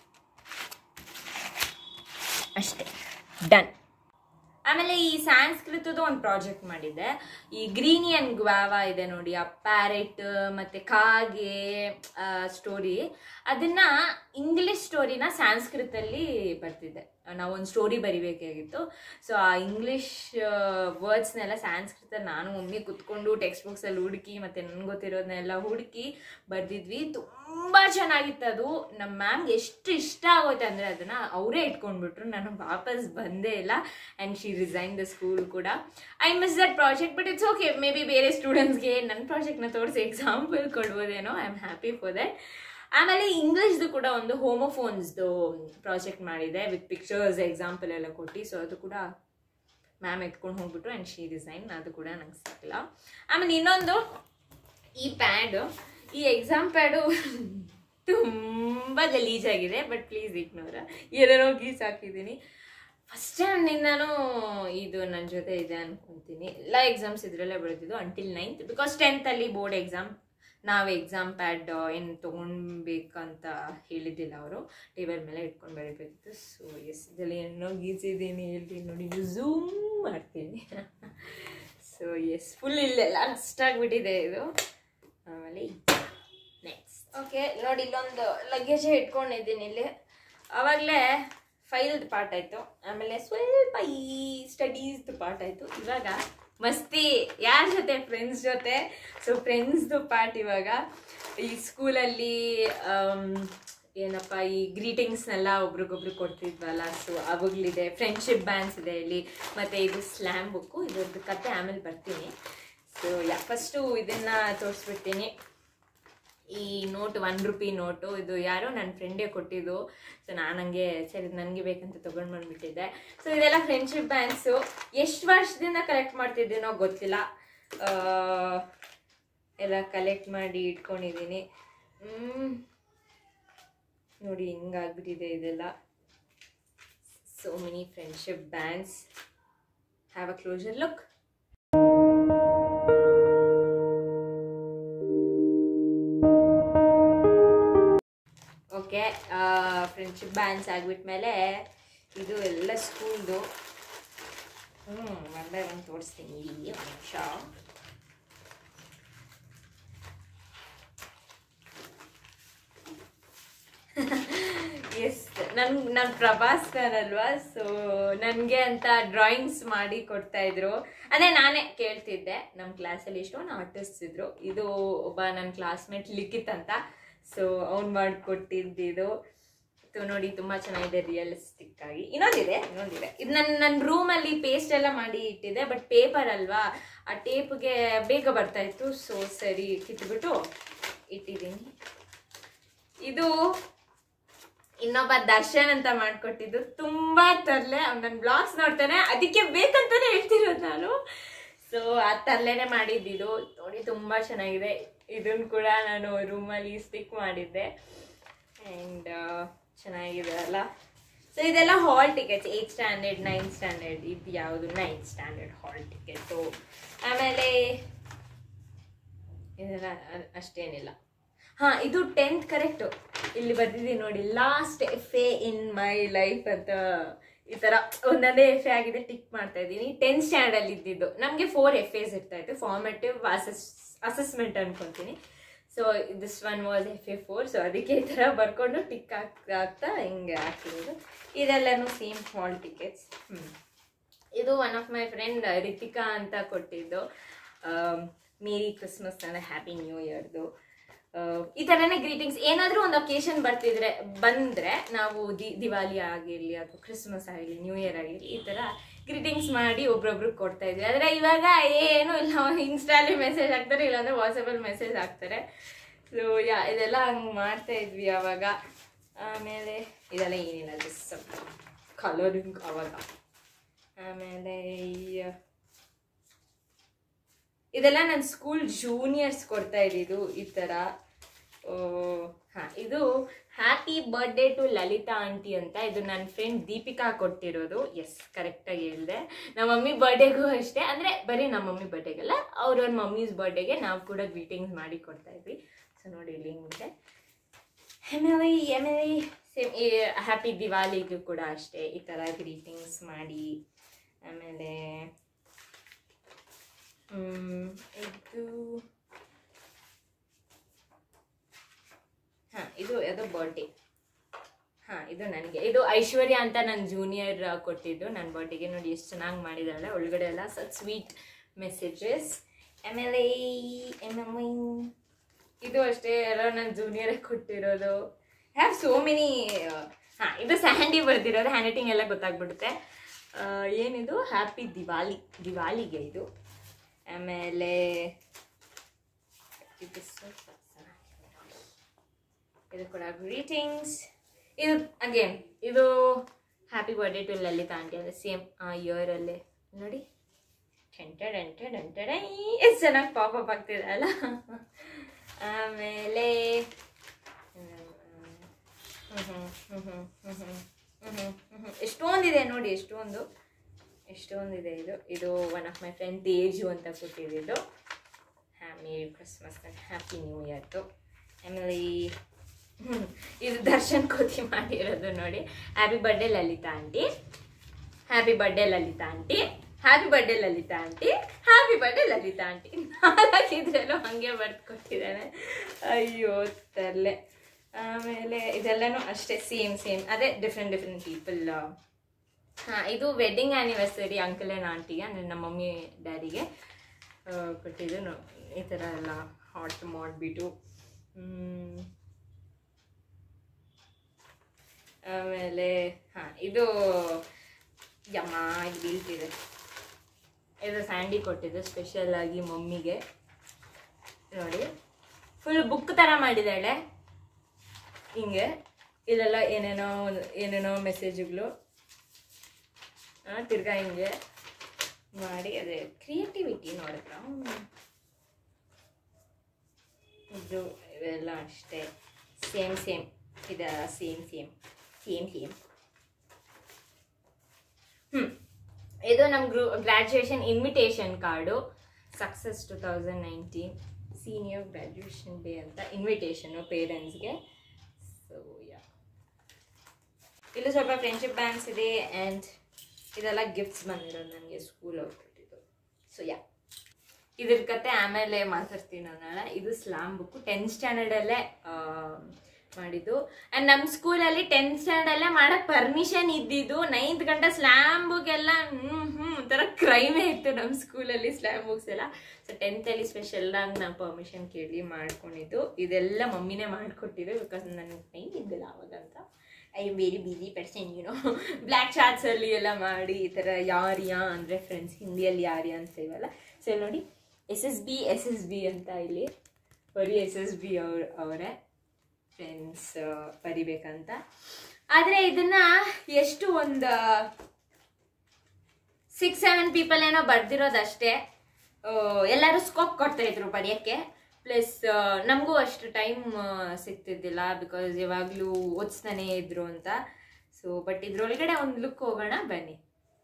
ಅಷ್ಟೇ ಡನ್ ಆಮೇಲೆ ಈ ಸಂಸ್ಕೃತದ ಒಂದು ಪ್ರಾಜೆಕ್ಟ್ ಮಾಡಿದ್ದೆ ಈ ಗ್ರೀನಿಯನ್ ಗ್ವಾವಾ ಇದೆ ನೋಡಿ ಆ ಪ್ಯಾರೆಟ್ ಮತ್ತೆ ಕಾಗೆ ಸ್ಟೋರಿ ಅದನ್ನ ಇಂಗ್ಲಿಷ್ ಸ್ಟೋರಿನ ಸಂಸ್ಕೃತಲ್ಲಿ ಬರ್ತಿದ್ದೆ ನಾವೊಂದು ಸ್ಟೋರಿ ಬರಿಬೇಕಾಗಿತ್ತು ಸೊ ಆ ಇಂಗ್ಲಿಷ್ ವರ್ಡ್ಸ್ನೆಲ್ಲ ಸಂಸ್ಕೃತ ನಾನು ಒಮ್ಮೆ ಕುತ್ಕೊಂಡು ಟೆಕ್ಸ್ಟ್ ಬುಕ್ಸಲ್ಲಿ ಹುಡುಕಿ ಮತ್ತೆ ನನ್ಗೆ ಗೊತ್ತಿರೋದನ್ನೆಲ್ಲ ಹುಡುಕಿ ಬರ್ದಿದ್ವಿ ತುಂಬ ಚೆನ್ನಾಗಿತ್ತು ಅದು ನಮ್ಮ ಮ್ಯಾಮ್ಗೆ ಎಷ್ಟು ಇಷ್ಟ ಆಗೋಯ್ತು ಅಂದರೆ ಅದನ್ನು ಅವರೇ ಇಟ್ಕೊಂಡ್ಬಿಟ್ರು ನಾನು ವಾಪಸ್ ಬಂದೇ ಇಲ್ಲ and she resign the school ಕೂಡ I miss that project but it's okay maybe ಬೇರೆ ಸ್ಟೂಡೆಂಟ್ಸ್ಗೆ ನನ್ನ ಪ್ರಾಜೆಕ್ಟ್ನ ತೋರಿಸಿ ಎಕ್ಸಾಂಪಲ್ ಕೊಡ್ಬೋದೇನೋ I am happy for that ಆಮೇಲೆ ಇಂಗ್ಲಿಷ್ದು ಕೂಡ ಒಂದು ಹೋಮೋಫೋನ್ಸ್ದು ಪ್ರಾಜೆಕ್ಟ್ ಮಾಡಿದೆ ವಿತ್ ಪಿಕ್ಚರ್ಸ್ ಎಕ್ಸಾಂಪಲ್ ಎಲ್ಲ ಕೊಟ್ಟು ಸೊ ಅದು ಕೂಡ ಮ್ಯಾಮ್ ಎತ್ಕೊಂಡು ಹೋಗ್ಬಿಟ್ಟು ಆ್ಯಂಡ್ ಶಿ ಡಿಸೈನ್ ಅದು ಕೂಡ ನಂಗೆ ಸಿಕ್ಕಿಲ್ಲ ಆಮೇಲೆ ಇನ್ನೊಂದು ಈ ಪ್ಯಾಡು ಈ ಎಕ್ಸಾಮ್ ಪ್ಯಾಡು ತುಂಬ ಗಲೀಜಾಗಿದೆ ಬಟ್ ಪ್ಲೀಸ್ ಇಗ್ನೋರ ಏನೇನೋ ಗೀಸ್ ಹಾಕಿದ್ದೀನಿ ಫಸ್ಟ್ ಟೈಮ್ನಿಂದನೂ ಇದು ನನ್ನ ಜೊತೆ ಇದೆ ಅನ್ಕೊಂತೀನಿ ಎಲ್ಲ ಎಕ್ಸಾಮ್ಸ್ ಇದರಲ್ಲೇ ಬರೆದಿದ್ದು ಅಂಟಿಲ್ ನೈನ್ತ್ ಬಿಕಾಸ್ ಟೆಂತಲ್ಲಿ ಬೋರ್ಡ್ ಎಕ್ಸಾಮ್ ನಾವು ಎಕ್ಸಾಮ್ ಪ್ಯಾಡ್ ಏನು ತೊಗೊಳ್ಬೇಕಂತ ಹೇಳಿದ್ದಿಲ್ಲ ಅವರು ಟೇಬಲ್ ಮೇಲೆ ಇಟ್ಕೊಂಡು ಬರೀಬೇಕಿತ್ತು ಸೊ ಎಸ್ ಇದರಲ್ಲಿ ಏನೋ ಗೀಸಿದ್ದೀನಿ ಇಲ್ಲಿ ನೋಡಿ ಝೂಮ್ ಮಾಡ್ತೀನಿ ಸೊ ಎಸ್ ಫುಲ್ ಇಲ್ಲೆಲ್ಲ ಅಷ್ಟಾಗ್ಬಿಟ್ಟಿದೆ ಇದು ಆಮೇಲೆ ನೆಕ್ಸ್ಟ್ ಓಕೆ ನೋಡಿ ಇಲ್ಲೊಂದು ಲಗೇಜ್ ಇಟ್ಕೊಂಡಿದ್ದೀನಿ ಇಲ್ಲಿ ಆವಾಗಲೇ ಫೈಲ್ದ್ ಪಾರ್ಟ್ ಆಯಿತು ಆಮೇಲೆ ಸ್ವಲ್ಪ ಈ ಸ್ಟಡೀಸ್ದು ಪಾರ್ಟ್ ಆಯಿತು ಇವಾಗ ಮಸ್ತಿ ಯಾರ ಜೊತೆ ಫ್ರೆಂಡ್ಸ್ ಜೊತೆ ಸೊ ಫ್ರೆಂಡ್ಸ್ದು ಪಾರ್ಟ್ ಇವಾಗ ಈ ಸ್ಕೂಲಲ್ಲಿ ಏನಪ್ಪ ಈ ಗ್ರೀಟಿಂಗ್ಸ್ನೆಲ್ಲ ಒಬ್ರಿಗೊಬ್ರು ಕೊಡ್ತಿದ್ವಲ್ಲ ಸೊ ಅವಾಗಲಿದೆ ಫ್ರೆಂಡ್ಶಿಪ್ ಬ್ಯಾಂಡ್ಸ್ ಇದೆ ಇಲ್ಲಿ ಮತ್ತು ಇದು ಸ್ಲ್ಯಾಮ್ ಬುಕ್ಕು ಇದ್ರದ್ದು ಕತೆ ಆಮೇಲೆ ಬರ್ತೀನಿ ಸೊ ಯಾ ಫಸ್ಟು ಇದನ್ನು ತೋರಿಸ್ಬಿಡ್ತೀನಿ ಈ ನೋಟ್ ಒನ್ ರುಪಿ ನೋಟು ಇದು ಯಾರೋ ನನ್ನ ಫ್ರೆಂಡೇ ಕೊಟ್ಟಿದ್ದು ಸೊ ನಾನು ಹಂಗೆ ಸರಿ ನನಗೆ ಬೇಕಂತ ತೊಗೊಂಡು ಬಂದ್ಬಿಟ್ಟಿದ್ದೆ ಸೊ ಇದೆಲ್ಲ ಫ್ರೆಂಡ್ಶಿಪ್ ಬ್ಯಾಂಕ್ಸು ಎಷ್ಟು ವರ್ಷದಿಂದ ಕಲೆಕ್ಟ್ ಮಾಡ್ತಿದ್ದೀನೋ ಗೊತ್ತಿಲ್ಲ ಆ, ಎಲ್ಲ ಕಲೆಕ್ಟ್ ಮಾಡಿ ಇಟ್ಕೊಂಡಿದ್ದೀನಿ ಹ್ಮ್. ನೋಡಿ ಹಿಂಗಾಗ್ಬಿಟ್ಟಿದೆ ಇದೆಲ್ಲ so many friendship bands have a closer look okay friendship bands ಆಗಿಬಿಟ್ಮೇಲೆ ಇದು ಎಲ್ಲ ಸ್ಕೂಲ್ದು ಹ್ಞೂ ಒನ್ ಬೈ ಒನ್ ತೋರಿಸ್ತೀನಿ ಇಲ್ಲಿ ಒಂದು ನಿಮಿಷ ಎಸ್ ನನ್ ನಾನು ಪ್ರಭಾಸ್ ಅಲ್ವಾ ಸೊ ನನಗೆ ಅಂತ ಡ್ರಾಯಿಂಗ್ಸ್ ಮಾಡಿ ಕೊಡ್ತಾ ಇದ್ರು ಅದೇ ನಾನೇ ಕೇಳ್ತಿದ್ದೆ ನಮ್ಮ ಕ್ಲಾಸಲ್ಲಿ ಎಷ್ಟೊಂದು ಆರ್ಟಿಸ್ಟ್ ಇದ್ರು ಇದು ಒಬ್ಬ ನನ್ನ ಕ್ಲಾಸ್ಮೇಟ್ ಲಿಖಿತ್ ಅಂತ ಸೊ ಅವ್ನು ಮಾಡಿಕೊಟ್ಟಿದ್ದಿದು ಸೊ ನೋಡಿ ತುಂಬ ಚೆನ್ನಾಗಿದೆ ರಿಯಲಿಸ್ಟಿಕ್ ಆಗಿ ಇನ್ನೊಂದಿದೆ ಇನ್ನೊಂದಿದೆ ಇದು ನನ್ನ ನನ್ನ ರೂಮಲ್ಲಿ ಪೇಸ್ಟ್ ಎಲ್ಲ ಮಾಡಿ ಇಟ್ಟಿದೆ ಬಟ್ ಪೇಪರ್ ಅಲ್ವಾ ಆ ಟೇಪ್ಗೆ ಬೇಗ ಬರ್ತಾ ಇತ್ತು ಸೊ ಸರಿ ಕಿತ್ಬಿಟ್ಟು ಇಟ್ಟಿದ್ದೀನಿ ಇದು ಇನ್ನೊಬ್ಬ ದರ್ಶನ್ ಅಂತ ಮಾಡ್ಕೊಟ್ಟಿದ್ದು ತುಂಬಾ ತರ್ಲೆ ಅವ್ನು ನನ್ನ ಬ್ಲಾಗ್ಸ್ ನೋಡ್ತಾನೆ ಅದಕ್ಕೆ ಬೇಕಂತಾನೆ ಹೇಳ್ತಿರೋದು ನಾನು ಸೊ ಆ ತರ್ಲೆನೆ ಮಾಡಿದ್ದಿದ್ದು ನೋಡಿ ತುಂಬಾ ಚೆನ್ನಾಗಿದೆ ಇದನ್ನ ಕೂಡ ನಾನು ರೂಮಲ್ಲಿ ಸ್ಟಿಕ್ ಮಾಡಿದ್ದೆ ಆ್ಯಂಡ್ ಚೆನ್ನಾಗಿದೆ ಅಲ್ಲ ಸೊ ಇದೆಲ್ಲ hall tickets eight standard ninth standard ಇದು ಯಾವುದು ನೈನ್ತ್ ಸ್ಟ್ಯಾಂಡರ್ಡ್ ಹಾಲ್ ಟಿಕೆಟು ಆಮೇಲೆ ಇದೆಲ್ಲ ಅ- ಅಷ್ಟೇನಿಲ್ಲ ಹಾ ಇದು ಟೆಂತ್ ಕರೆಕ್ಟು ಇಲ್ಲಿ ಬರ್ದಿದ್ದೀನಿ ನೋಡಿ last F A in my life ಅಂತ ಈ ತರ ಒಂದೊಂದೇ ಎಫ್ ಎ ಆಗಿದೆ ಟಿಕ್ ಮಾಡ್ತಾ ಇದ್ದೀನಿ ಟೆಂತ್ ಸ್ಟ್ಯಾಂಡರ್ಡ್ ಅಲ್ಲಿ ಇದ್ದಿದ್ದು ನಮಗೆ ಫೋರ್ ಎಫ್ ಎಸ್ ಇರ್ತಾ ಇತ್ತು ಫಾರ್ಮೇಟಿವ್ ಅಸೆಸ್ ಅಸೆಸ್ಮೆಂಟ್ ಅನ್ಕೊಂತೀನಿ so this one was F A four so ಅದಕ್ಕೆ ಈ ಥರ ಬರ್ಕೊಂಡು ಟಿಕ್ ಆಗ್ತಾ ಆಗ್ತಾ ಹಿಂಗೆ ಹಾಕಿರೋದು ಇದೆಲ್ಲನೂ ಸೇಮ್ ಹಾಲ್ ಟಿಕೆಟ್ಸ್ ಹ್ಞೂ ಇದು one of my friend Ritika ಅಂತ ಕೊಟ್ಟಿದ್ದು ಮೇರಿ ಕ್ರಿಸ್ಮಸ್ ಅಂದರೆ ಹ್ಯಾಪಿ ನ್ಯೂ ಇಯರ್ದು ಈ ಥರನೇ ಗ್ರೀಟಿಂಗ್ಸ್ ಏನಾದರೂ ಒಂದು ಒಕೇಶನ್ ಬರ್ತಿದ್ರೆ ಬಂದರೆ ನಾವು ದಿ ದಿವಾಲಿ ಆಗಿರಲಿ ಅಥವಾ ಕ್ರಿಸ್ಮಸ್ ಆಗಲಿ ನ್ಯೂ ಇಯರ್ ಆಗಿರಲಿ ಈ ಥರ ಗ್ರೀಟಿಂಗ್ಸ್ ಮಾಡಿ ಒಬ್ರೊಬ್ರು ಕೊಡ್ತಾ ಇದ್ವಿ ಆದರೆ ಇವಾಗ ಏನೂ ಇಲ್ಲ ಇನ್ಸ್ಟಾಲಿ ಮೆಸೇಜ್ ಹಾಕ್ತಾರೆ ಇಲ್ಲಾಂದ್ರೆ ವಾಟ್ಸಪ್ಪಲ್ಲಿ ಮೆಸೇಜ್ ಹಾಕ್ತಾರೆ ಸೊ ಯಾ ಇದೆಲ್ಲ ಹಂಗೆ ಮಾಡ್ತಾ ಇದ್ವಿ ಅವಾಗ ಆಮೇಲೆ ಇದೆಲ್ಲ ಏನಿಲ್ಲ ಜಸ್ಟ್ ಕಲರಿಂಗ್ ಅವಾಗ ಆಮೇಲೆ ಈ ಇದೆಲ್ಲ ನನ್ನ ಸ್ಕೂಲ್ ಜೂನಿಯರ್ಸ್ ಕೊಡ್ತಾ ಇದ್ದಿದ್ದು ಈ ಥರ ಹಾಂ ಇದು happy birthday to Lalita aunty ಅಂತ ಇದು ನನ್ನ ಫ್ರೆಂಡ್ ದೀಪಿಕಾ ಕೊಟ್ಟಿರೋದು ಎಸ್ ಕರೆಕ್ಟಾಗಿ ಹೇಳಿದೆ ನಮ್ಮ ಮಮ್ಮಿ ಬರ್ಡೇಗೂ ಅಷ್ಟೇ ಅಂದರೆ ಬರೀ ನಮ್ಮ ಮಮ್ಮಿ ಬರ್ಡೇಗಲ್ಲ ಅವ್ರವ್ರ ಮಮ್ಮೀಸ್ ಬರ್ಡೇಗೆ ನಾವು ಕೂಡ ಗ್ರೀಟಿಂಗ್ಸ್ ಮಾಡಿ ಕೊಡ್ತಾ ಇದ್ವಿ ಸೊ ನೋಡಿ ಇಲ್ಲಿ ಹಿಂಗಿದೆ ಆಮೇಲೆ ಆಮೇಲೆ ಸೇಮ್ ಈ ಹ್ಯಾಪಿ ದಿವಾಲಿಗೂ ಕೂಡ ಅಷ್ಟೇ ಈ ಥರ ಗ್ರೀಟಿಂಗ್ಸ್ ಮಾಡಿ ಆಮೇಲೆ ಹ್ಮ್, ಇದು ಹಾಂ ಇದು ಅದು ಬರ್ಡೇ ಹಾಂ ಇದು ನನಗೆ ಇದು ಐಶ್ವರ್ಯ ಅಂತ ನನ್ನ ಜೂನಿಯರ್ ಕೊಟ್ಟಿದ್ದು ನನ್ನ ಬರ್ಡೇಗೆ ನೋಡಿ ಎಷ್ಟು ಚೆನ್ನಾಗಿ ಮಾಡಿದಾಳೆ ಒಳಗಡೆ ಎಲ್ಲ ಸ್ವೀಟ್ ಮೆಸೇಜಸ್ ಆಮೇಲೆ ಆಮೇಲೆ ಇದು ಅಷ್ಟೇ ಎಲ್ಲ ನನ್ನ ಜೂನಿಯರೇ ಕೊಟ್ಟಿರೋದು ಹ್ಯಾವ್ ಸೋ ಮೆನಿ ಹಾಂ ಇದು ಸ್ಯಾಂಡಿ ಬರ್ದಿರೋದು ಹ್ಯಾಂಡ್ ರೈಟಿಂಗ್ ಎಲ್ಲ ಗೊತ್ತಾಗ್ಬಿಡುತ್ತೆ ಆ, ಏನಿದು ಹ್ಯಾಪಿ ದಿವಾಲಿ ದಿವಾಲಿಗೆ ಇದು ಆಮೇಲೆ ಇದು ಸ್ವಲ್ಪ ಚೆನ್ನಾಗಿದೆ ನೋಡಿ. ಇದು ಕೂಡ ಗ್ರೀಟಿಂಗ್ಸ್ ಇದು ಅಗೇನ್ ಇದು happy birthday to Lalita aunty ಅಂದರೆ ಸೇಮ್ ಆ ಇಯರಲ್ಲೇ ನೋಡಿ ಟೆಂಟೆ ಟೆಂಟೆ ಟೆಂಟೆ ಎಷ್ಟು ಚೆನ್ನಾಗಿ ಪಾಪಪ್ ಆಗ್ತಿದೆ ಅಲ್ಲ ಆಮೇಲೆ ಎಷ್ಟೊಂದಿದೆ ನೋಡಿ ಎಷ್ಟೊಂದು ಎಷ್ಟೊಂದಿದೆ ಇದು ಇದು one of my friend Teju ಅಂತ ಕೊಟ್ಟಿದ್ದು happy Christmas and happy new ಇಯರ್ದು ಆಮೇಲೆ ಈ ಹ್ಮ್, ಇದು ದರ್ಶನ್ ಕೋತಿ ಮಾಡಿರೋದು ನೋಡಿ happy birthday Lalita aunty happy birthday Lalita aunty happy birthday Lalita aunty happy birthday Lalita aunty ನಾಲ್ಕಿದ್ರಲ್ಲೂ ಹಾಗೆ ಬರ್ದು ಕೊಟ್ಟಿದ್ದಾನೆ ಅಯ್ಯೋ ತರ್ಲೆ ಆಮೇಲೆ ಇದೆಲ್ಲನೂ ಅಷ್ಟೇ ಸೇಮ್ ಸೇಮ್ ಅದೇ ಡಿಫ್ರೆಂಟ್ ಡಿಫ್ರೆಂಟ್ ಪೀಪಲ್ ಹಾಂ ಇದು ವೆಡ್ಡಿಂಗ್ ಆ್ಯನಿವರ್ಸರಿ ಅಂಕಲ್ ಆ್ಯಂಡ್ ಆಂಟಿಗೆ ಅಂದರೆ ನಮ್ಮ ಮಮ್ಮಿ ಡ್ಯಾಡಿಗೆ ಕೊಟ್ಟಿದ್ದು ನೋ- ಈ ಥರ ಎಲ್ಲ ಹಾಟ್ ಮಾಡಿಬಿಟ್ಟು ಆಮೇಲೆ ಹಾಂ ಇದು ಯಮ್ಮ ಇದು ಬೀಳ್ತಿದೆ ಇದು ಸ್ಯಾಂಡಿ ಕೊಟ್ಟಿದ್ದು ಸ್ಪೆಷಲ್ ಆಗಿ ಮಮ್ಮಿಗೆ ನೋಡಿ ಫುಲ್ ಬುಕ್ ಥರ ಮಾಡಿದ್ದಾಳೆ ಹಿಂಗೆ ಇಲ್ಲೆಲ್ಲ ಏನೇನೋ ಏನೇನೋ ಮೆಸೇಜ್ಗಳು ತಿರ್ಗಾ ಹಿಂಗೆ ಮಾಡಿ ಅದೇ ಕ್ರಿಯೇಟಿವಿಟಿ ನೋಡಿದ್ರ ಇದು ಇವೆಲ್ಲ ಅಷ್ಟೇ ಸೇಮ್ ಸೇಮ್ ಇದ ಸೇಮ್ ಸೇಮ್ ಸೇಮ್ ಸೇಮ್ ಹ್ಮ್ ಇದು ನಮ್ಮ ಗ್ರೂ graduation invitation card success two thousand nineteen senior graduation day ಅಂತ ಇನ್ವಿಟೇಷನು ಪೇರೆಂಟ್ಸ್ಗೆ ಸೊ ಯಾ ಇಲ್ಲೂ ಸ್ವಲ್ಪ ಫ್ರೆಂಡ್ಶಿಪ್ ಬ್ಯಾಂಕ್ಸ್ ಇದೆ ಆ್ಯಂಡ್ ಇದೆಲ್ಲ ಗಿಫ್ಟ್ಸ್ ಬಂದಿರೋದು ನನಗೆ ಸ್ಕೂಲ್ ಹೋಗ್ಬಿಟ್ಟಿದ್ದು ಸೊ ಯಾ ಇದ್ರ ಕತೆ ಆಮೇಲೆ ಮಾತಾಡ್ತೀನಿ ನಾನು ನಾಳೆ ಇದು ಸ್ಲಾಮ್ ಬುಕ್ಕು ಟೆಂತ್ ಸ್ಟ್ಯಾಂಡರ್ಡಲ್ಲೇ ಮಾಡಿದ್ದು ಆ್ಯಂಡ್ ನಮ್ಮ ಸ್ಕೂಲಲ್ಲಿ ಟೆಂತ್ ಸ್ಟ್ಯಾಂಡರ್ಡಲ್ಲೇ ಮಾಡೋಕ್ಕೆ ಪರ್ಮಿಷನ್ ಇದ್ದಿದ್ದು ನೈನ್ತ್ ಗಂಟೆ ಸ್ಲ್ಯಾಮ್ ಬುಕ್ ಎಲ್ಲ ಹ್ಞೂ ಹ್ಞೂ ಒಂಥರ ಕ್ರೈಮೇ ಇತ್ತು ನಮ್ಮ ಸ್ಕೂಲಲ್ಲಿ ಸ್ಲ್ಯಾಮ್ ಬುಕ್ಸ್ ಎಲ್ಲ ಸೊ ಟೆಂತಲ್ಲಿ ಸ್ಪೆಷಲ್ಲಾಗಿ ನಾನು ಪರ್ಮಿಷನ್ ಕೇಳಿ ಮಾಡ್ಕೊಂಡಿದ್ದು ಇದೆಲ್ಲ ಮಮ್ಮಿನೇ ಮಾಡಿಕೊಟ್ಟಿದ್ದು ಬಿಕಾಸ್ ನನಗೆ ಟೈಮ್ ಇದ್ದಿಲ್ಲ ಅವಾಗಂತ I am very busy person you know black ಚಾಟ್ಸಲ್ಲಿ ಎಲ್ಲ ಮಾಡಿ ಈ ಥರ ಯಾರ್ಯಾ ಅಂದರೆ ಫ್ರೆಂಡ್ಸ್ ಹಿಂದಿಯಲ್ಲಿ ಯಾರ್ಯಾ ಅಂತ ಇವಲ್ಲ ಸೊ ಇಲ್ಲಿ ನೋಡಿ S S B S S B ಅಂತ ಇಲ್ಲಿ ಬರೀ ಎಸ್ ಎಸ್ ಬಿ ಅವ್ರ ಅವರೇ ಫ್ರೆಂಡ್ಸ್ ಬರಿಬೇಕಂತ ಆದರೆ ಇದನ್ನ ಎಷ್ಟು ಒಂದು ಸಿಕ್ಸ್ ಸೆವೆನ್ ಪೀಪಲ್ ಏನೋ ಬರ್ದಿರೋದಷ್ಟೇ ಆ, ಎಲ್ಲರೂ ಸ್ಕೋಪ್ ಕೊಡ್ತಾ ಇದ್ರು ಬರೆಯೋಕ್ಕೆ ಪ್ಲಸ್ ನಮಗೂ ಅಷ್ಟು ಟೈಮ್ ಸಿಗ್ತಿದ್ದಿಲ್ಲ ಬಿಕಾಸ್ ಯಾವಾಗಲೂ ಓದಿಸ್ತಾನೆ ಇದ್ರು ಅಂತ ಸೊ ಬಟ್ ಇದ್ರೊಳಗಡೆ ಒಂದು ಲುಕ್ ಹೋಗೋಣ ಬನ್ನಿ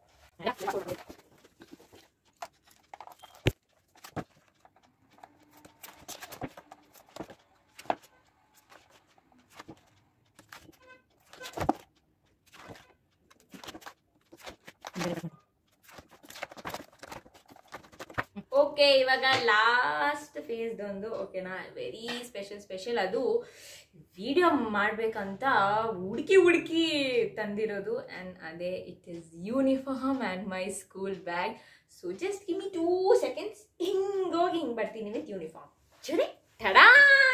ಓಕೆ ಇವಾಗ ಲಾಸ್ಟ್ ಫೇಸ್ದೊಂದು ಓಕೆನಾ ವೆರಿ ಸ್ಪೆಷಲ್ ಸ್ಪೆಷಲ್ ಅದು ವಿಡಿಯೋ ಮಾಡ್ಬೇಕಂತ ಹುಡುಕಿ ಹುಡುಕಿ ತಂದಿರೋದು ಆ್ಯಂಡ್ ಅದೇ it is uniform and my school bag so just give me two seconds ಹಿಂಗೋಗಿ ಹಿಂಗೆ ಬರ್ತೀನಿ ವಿತ್ ಯೂನಿಫಾರ್ಮ್ ಸರಿ ಟಡಾ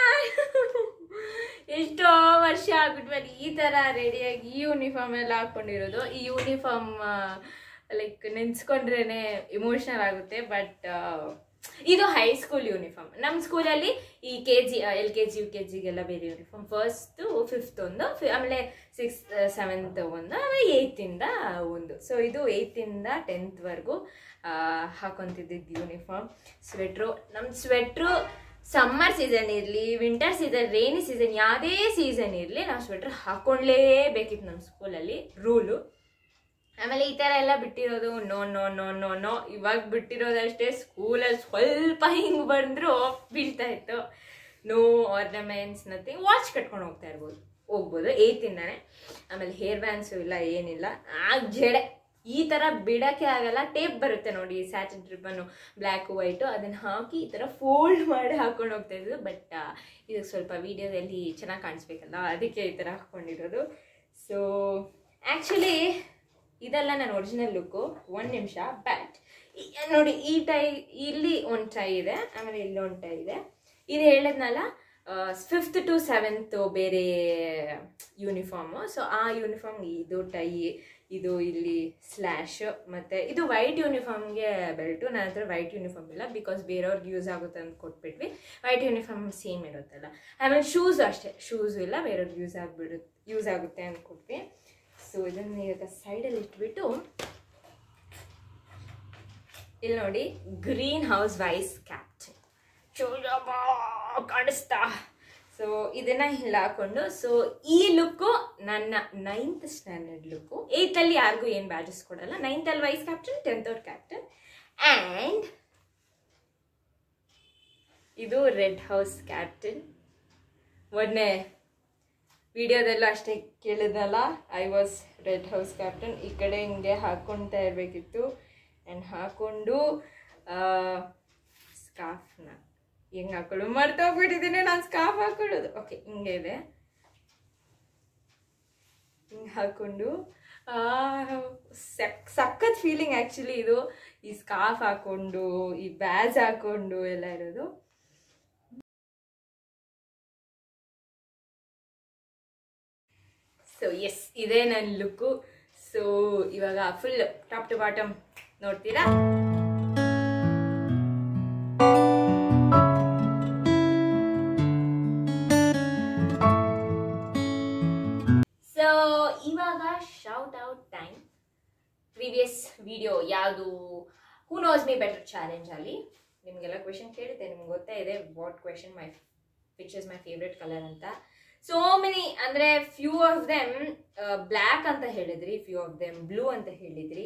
ಎಷ್ಟೋ ವರ್ಷ ಆಗ್ಬಿಟ್ಮೇಲೆ ಈ ಥರ ರೆಡಿಯಾಗಿ ಈ ಯೂನಿಫಾರ್ಮ್ ಎಲ್ಲ ಹಾಕೊಂಡಿರೋದು ಈ ಯೂನಿಫಾರ್ಮ್ ಲೈಕ್ ನೆನ್ಸ್ಕೊಂಡ್ರೇನೆ ಇಮೋಷನಲ್ ಆಗುತ್ತೆ ಬಟ್ ಇದು ಹೈಸ್ಕೂಲ್ ಯೂನಿಫಾರ್ಮ್ ನಮ್ಮ ಸ್ಕೂಲಲ್ಲಿ ಈ K G L K G U K ಜಿಗೆಲ್ಲ ಬೇರೆ ಯೂನಿಫಾರ್ಮ್ ಫಸ್ಟು ಫಿಫ್ತ್ ಒಂದು ಫಿ- ಆಮೇಲೆ ಸಿಕ್ಸ್ತ್ ಸೆವೆಂತ್ ಒಂದು ಆಮೇಲೆ ಏಯ್ತಿಂದ ಒಂದು ಸೊ ಇದು ಏಯ್ತಿಂದ ಟೆಂತ್ವರೆಗೂ ಹಾಕೊತಿದ್ದಿದ್ದು ಯೂನಿಫಾರ್ಮ್ ಸ್ವೆಟ್ರು ನಮ್ಮ ಸ್ವೆಟ್ರು ಸಮ್ಮರ್ ಸೀಸನ್ ಇರಲಿ ವಿಂಟರ್ ಸೀಸನ್ ರೇನಿ ಸೀಸನ್ ಯಾವುದೇ ಸೀಸನ್ ಇರಲಿ ನಾವು ಸ್ವೆಟ್ರ್ ಹಾಕ್ಕೊಳ್ಳೇಬೇಕಿತ್ತು ನಮ್ಮ ಸ್ಕೂಲಲ್ಲಿ ರೂಲು ಆಮೇಲೆ ಈ ಥರ ಎಲ್ಲ ಬಿಟ್ಟಿರೋದು no no no no no ಇವಾಗ ಬಿಟ್ಟಿರೋದಷ್ಟೇ ಸ್ಕೂಲಲ್ಲಿ ಸ್ವಲ್ಪ ಹಿಂಗೆ ಬಂದರೂ ಬೀಳ್ತಾ ಇತ್ತು ನೋ ಆರ್ನಮೆಂಟ್ಸ್ ನಥಿಂಗ್ ವಾಚ್ ಕಟ್ಕೊಂಡು ಹೋಗ್ತಾ ಇರ್ಬೋದು ಹೋಗ್ಬೋದು ಏಯ್ತಿಂದಾನೆ ಆಮೇಲೆ ಹೇರ್ ಬ್ಯಾಂಡ್ಸು ಇಲ್ಲ ಏನಿಲ್ಲ ಆ ಜಡೆ ಈ ಥರ ಬಿಡೋಕ್ಕೆ ಆಗಲ್ಲ ಟೇಪ್ ಬರುತ್ತೆ ನೋಡಿ ಸ್ಯಾಚನ್ ರಿಬ್ಬನ್ನು ಬ್ಲ್ಯಾಕು ವೈಟು ಅದನ್ನು ಹಾಕಿ ಈ ಥರ ಫೋಲ್ಡ್ ಮಾಡಿ ಹಾಕೊಂಡು ಹೋಗ್ತಾ ಇದ್ದು ಬಟ್ ಇದು ಸ್ವಲ್ಪ ವೀಡಿಯೋದಲ್ಲಿ ಚೆನ್ನಾಗಿ ಕಾಣಿಸ್ಬೇಕಲ್ಲ ಅದಕ್ಕೆ ಈ ಥರ ಹಾಕ್ಕೊಂಡಿರೋದು ಸೊ ಆ್ಯಕ್ಚುಲಿ ಇದೆಲ್ಲ ನನ್ನ ಒರಿಜಿನಲ್ ಲುಕ್ಕು ಒಂದು ನಿಮಿಷ ಬಟ್ ನೋಡಿ ಈ ಟೈ ಇಲ್ಲಿ ಒಂದು ಟೈ ಇದೆ ಆಮೇಲೆ ಇಲ್ಲಿ ಒಂದು ಟೈ ಇದೆ ಇದು ಹೇಳಿದ್ನಲ್ಲ ಫಿಫ್ತ್ ಟು ಸೆವೆಂತ್ ಬೇರೆ ಯೂನಿಫಾರ್ಮು ಸೊ ಆ ಯೂನಿಫಾರ್ಮ್ ಇದು ಟೈ ಇದು ಇಲ್ಲಿ ಸ್ಲ್ಯಾಶ್ ಮತ್ತು ಇದು ವೈಟ್ ಯೂನಿಫಾರ್ಮ್ಗೆ ಬೆಲ್ಟು ನನ್ನ ಹತ್ರ ವೈಟ್ ಯೂನಿಫಾರ್ಮ್ ಇಲ್ಲ ಬಿಕಾಸ್ ಬೇರೆಯವ್ರಿಗೆ ಯೂಸ್ ಆಗುತ್ತೆ ಅಂತ ಕೊಟ್ಬಿಟ್ವಿ ವೈಟ್ ಯೂನಿಫಾರ್ಮ್ ಸೇಮ್ ಇರುತ್ತಲ್ಲ ಆಮೇಲೆ ಶೂಸು ಅಷ್ಟೇ ಶೂಸು ಇಲ್ಲ ಬೇರೆಯವ್ರಿಗೆ ಯೂಸ್ ಆಗಿಬಿಡುತ್ತೆ ಯೂಸ್ ಆಗುತ್ತೆ ಅಂತ ಕೊಟ್ವಿ ಸೊ ಇದನ್ನು ಇವಾಗ ಸೈಡಲ್ಲಿ ಇಟ್ಬಿಟ್ಟು ಇಲ್ಲಿ ನೋಡಿ ಗ್ರೀನ್ ಹೌಸ್ ವೈಸ್ ಕ್ಯಾಪ್ಟನ್ ಕಾಣಿಸ್ತಾ ಸೊ ಇದನ್ನ ಇಲ್ಲಿ ಹಾಕೊಂಡು ಸೊ ಈ ಲುಕ್ಕು ನನ್ನ ನೈನ್ತ್ ಸ್ಟ್ಯಾಂಡರ್ಡ್ ಲುಕ್ಕು ಏಯ್ತಲ್ಲಿ ಯಾರಿಗೂ ಏನು ಬ್ಯಾಜಸ್ ಕೊಡಲ್ಲ ನೈನ್ತಲ್ಲಿ ವೈಸ್ ಕ್ಯಾಪ್ಟನ್ ಟೆಂತ್ ಅವ್ರ ಕ್ಯಾಪ್ಟನ್ ಆ್ಯಂಡ್ ಇದು ರೆಡ್ ಹೌಸ್ ಕ್ಯಾಪ್ಟನ್ ಮೊನ್ನೆ ವಿಡಿಯೋದಲ್ಲೂ ಅಷ್ಟೇ ಕೇಳಿದ್ನಲ್ಲ I was red house captain ಈ ಕಡೆ ಹಿಂಗೆ ಹಾಕ್ಕೊಳ್ತಾ ಇರಬೇಕಿತ್ತು ಆ್ಯಂಡ್ ಹಾಕ್ಕೊಂಡು ಸ್ಕಾರ್ಫ್ನ ಹೆಂಗೆ ಹಾಕೊಳ್ಳೋದು ಮರ್ತೋಗ್ಬಿಟ್ಟಿದ್ದೀನಿ ನಾನು ಸ್ಕಾರ್ಫ್ ಹಾಕೊಳ್ಳೋದು ಓಕೆ ಹಿಂಗೆ ಇದೆ ಹಿಂಗೆ ಹಾಕ್ಕೊಂಡು ಸಕ್ ಸಖತ್ ಫೀಲಿಂಗ್ ಆ್ಯಕ್ಚುಲಿ ಇದು ಈ ಸ್ಕಾರ್ಫ್ ಹಾಕ್ಕೊಂಡು ಈ ಬ್ಯಾಜ್ ಹಾಕ್ಕೊಂಡು ಎಲ್ಲ ಇರೋದು ಸೊ ಎಸ್ ಇದೇ ನನ್ನ ಲುಕ್ಕು ಸೊ ಇವಾಗ ಫುಲ್ ಟಾಪ್ ಟು ಬಾಟಮ್ ನೋಡ್ತೀರಾ ಸೊ ಇವಾಗ shout out time previous video ಯಾವುದು who knows me better challenge ಅಲ್ಲಿ ನಿಮಗೆಲ್ಲ ಕ್ವೆಶನ್ ಕೇಳಿದ್ದೆ ನಿಮ್ಗೆ ಗೊತ್ತೇ ಇದೆ what question my which is my favourite colour ಅಂತ ಸೋ ಮೆನಿ ಅಂದರೆ ಫ್ಯೂ ಆಫ್ ದೆಮ್ ಬ್ಲ್ಯಾಕ್ ಅಂತ ಹೇಳಿದ್ರಿ ಫ್ಯೂ ಆಫ್ ದೆಮ್ ಬ್ಲೂ ಅಂತ ಹೇಳಿದ್ರಿ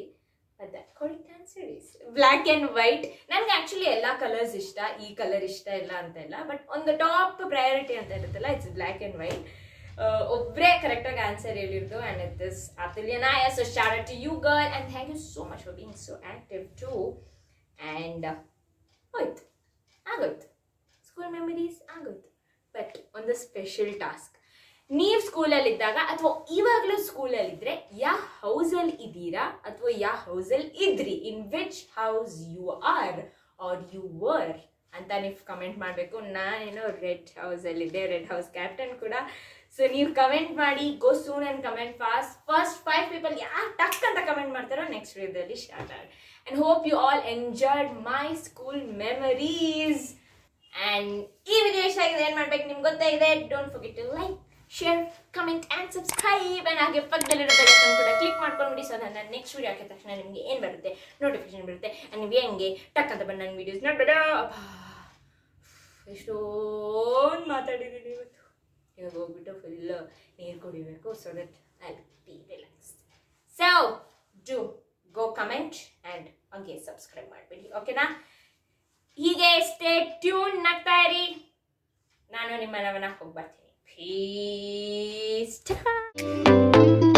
ಬ್ಲ್ಯಾಕ್ ಆ್ಯಂಡ್ ವೈಟ್ ನನಗೆ ಆ್ಯಕ್ಚುಲಿ ಎಲ್ಲ ಕಲರ್ಸ್ ಇಷ್ಟ ಈ ಕಲರ್ ಇಷ್ಟ ಇಲ್ಲ ಅಂತ ಇಲ್ಲ ಬಟ್ ಒಂದು ಟಾಪ್ ಪ್ರಯಾರಿಟಿ ಅಂತ ಇರುತ್ತಲ್ಲ ಇಟ್ಸ್ ಬ್ಲ್ಯಾಕ್ ಆ್ಯಂಡ್ ವೈಟ್ ಒಬ್ಬರೇ ಕರೆಕ್ಟಾಗಿ ಆನ್ಸರ್ ಹೇಳಿರ್ದು ಆ್ಯಂಡ್ ಇಟ್ ದಿಸ್ ಅತುಲ್ಯನಾಯ so short to you girl and thank you so much for being so active to and ಹೋಯ್ತು ಆಗೋಯ್ತು ಸ್ಕೂಲ್ ಮೆಮರೀಸ್ ಆಗೋಯ್ತು ಬಟ್ ಒಂದು ಸ್ಪೆಷಲ್ ಟಾಸ್ಕ್ ನೀವು ಸ್ಕೂಲಲ್ಲಿದ್ದಾಗ ಅಥವಾ ಇವಾಗಲೂ ಸ್ಕೂಲಲ್ಲಿದ್ದರೆ ಯಾ ಹೌಸಲ್ಲಿ ಇದ್ದೀರಾ ಅಥವಾ ಯಾ ಹೌಸಲ್ಲಿ ಇದ್ರಿ in which house you are are you were ಅಂತ ನೀವು ಕಮೆಂಟ್ ಮಾಡಬೇಕು ನಾನೇನೋ ರೆಡ್ ಹೌಸಲ್ಲಿದ್ದೆ ರೆಡ್ ಹೌಸ್ ಕ್ಯಾಪ್ಟನ್ ಕೂಡ ಸೊ ನೀವು ಕಮೆಂಟ್ ಮಾಡಿ go soon and comment fast first five people ಯಾರು ಟಕ್ ಅಂತ ಕಮೆಂಟ್ ಮಾಡ್ತಾರೋ ನೆಕ್ಸ್ಟ್ ವಿಡಿಯೋದಲ್ಲಿ start add and hope you all enjoyed my school memories and ಈ ವಿಡಿಯೋ ಇಷ್ಟ ಆಗಿದೆ ಏನು ಮಾಡ್ಬೇಕು ನಿಮ್ಗೆ ಗೊತ್ತೇ ಇದೆ don't forget to like share comment and subscribe and ಹಾಗೆ ಪಕ್ಕದಲ್ಲಿರೋ ಬೆಲ್ಲನ್ನು ಕೂಡ ಕ್ಲಿಕ್ ಮಾಡ್ಕೊಂಡ್ಬಿಡಿ ಸೊ ನನ್ನ ನೆಕ್ಸ್ಟ್ ವಿಡಿಯೋ ಹಾಕಿದ ತಕ್ಷಣ ನಿಮಗೆ ಏನು ಬರುತ್ತೆ ನೋಟಿಫಿಕೇಶನ್ ಬರುತ್ತೆ ಆ್ಯಂಡ್ ನೀವು ಹೆಂಗೆ ಟಕ್ ಅಂತ ಬಂದು ನನ್ನ ವೀಡಿಯೋಸ್ ನೋಡ್ಬೇಡ ಎಷ್ಟೊಂದು ಮಾತಾಡಿದ್ದೀನಿ ಇವತ್ತು ಇವಾಗ ಹೋಗ್ಬಿಟ್ಟು ಫುಲ್ ನೀರು ಕುಡಿಬೇಕು so that I be relax so do go comment and ಹಂಗೆ ಸಬ್ಸ್ಕ್ರೈಬ್ ಮಾಡಿಬಿಡಿ ಓಕೆನಾ ಹೀಗೆ ಸ್ಟೇ ಟ್ಯೂನ್ ನಗ್ತಾ ಇರಿ ನಾನು ನಿಮ್ಮ ನವನ ಹೋಗಿ ಬರ್ತೀನಿ ಪೀಸ್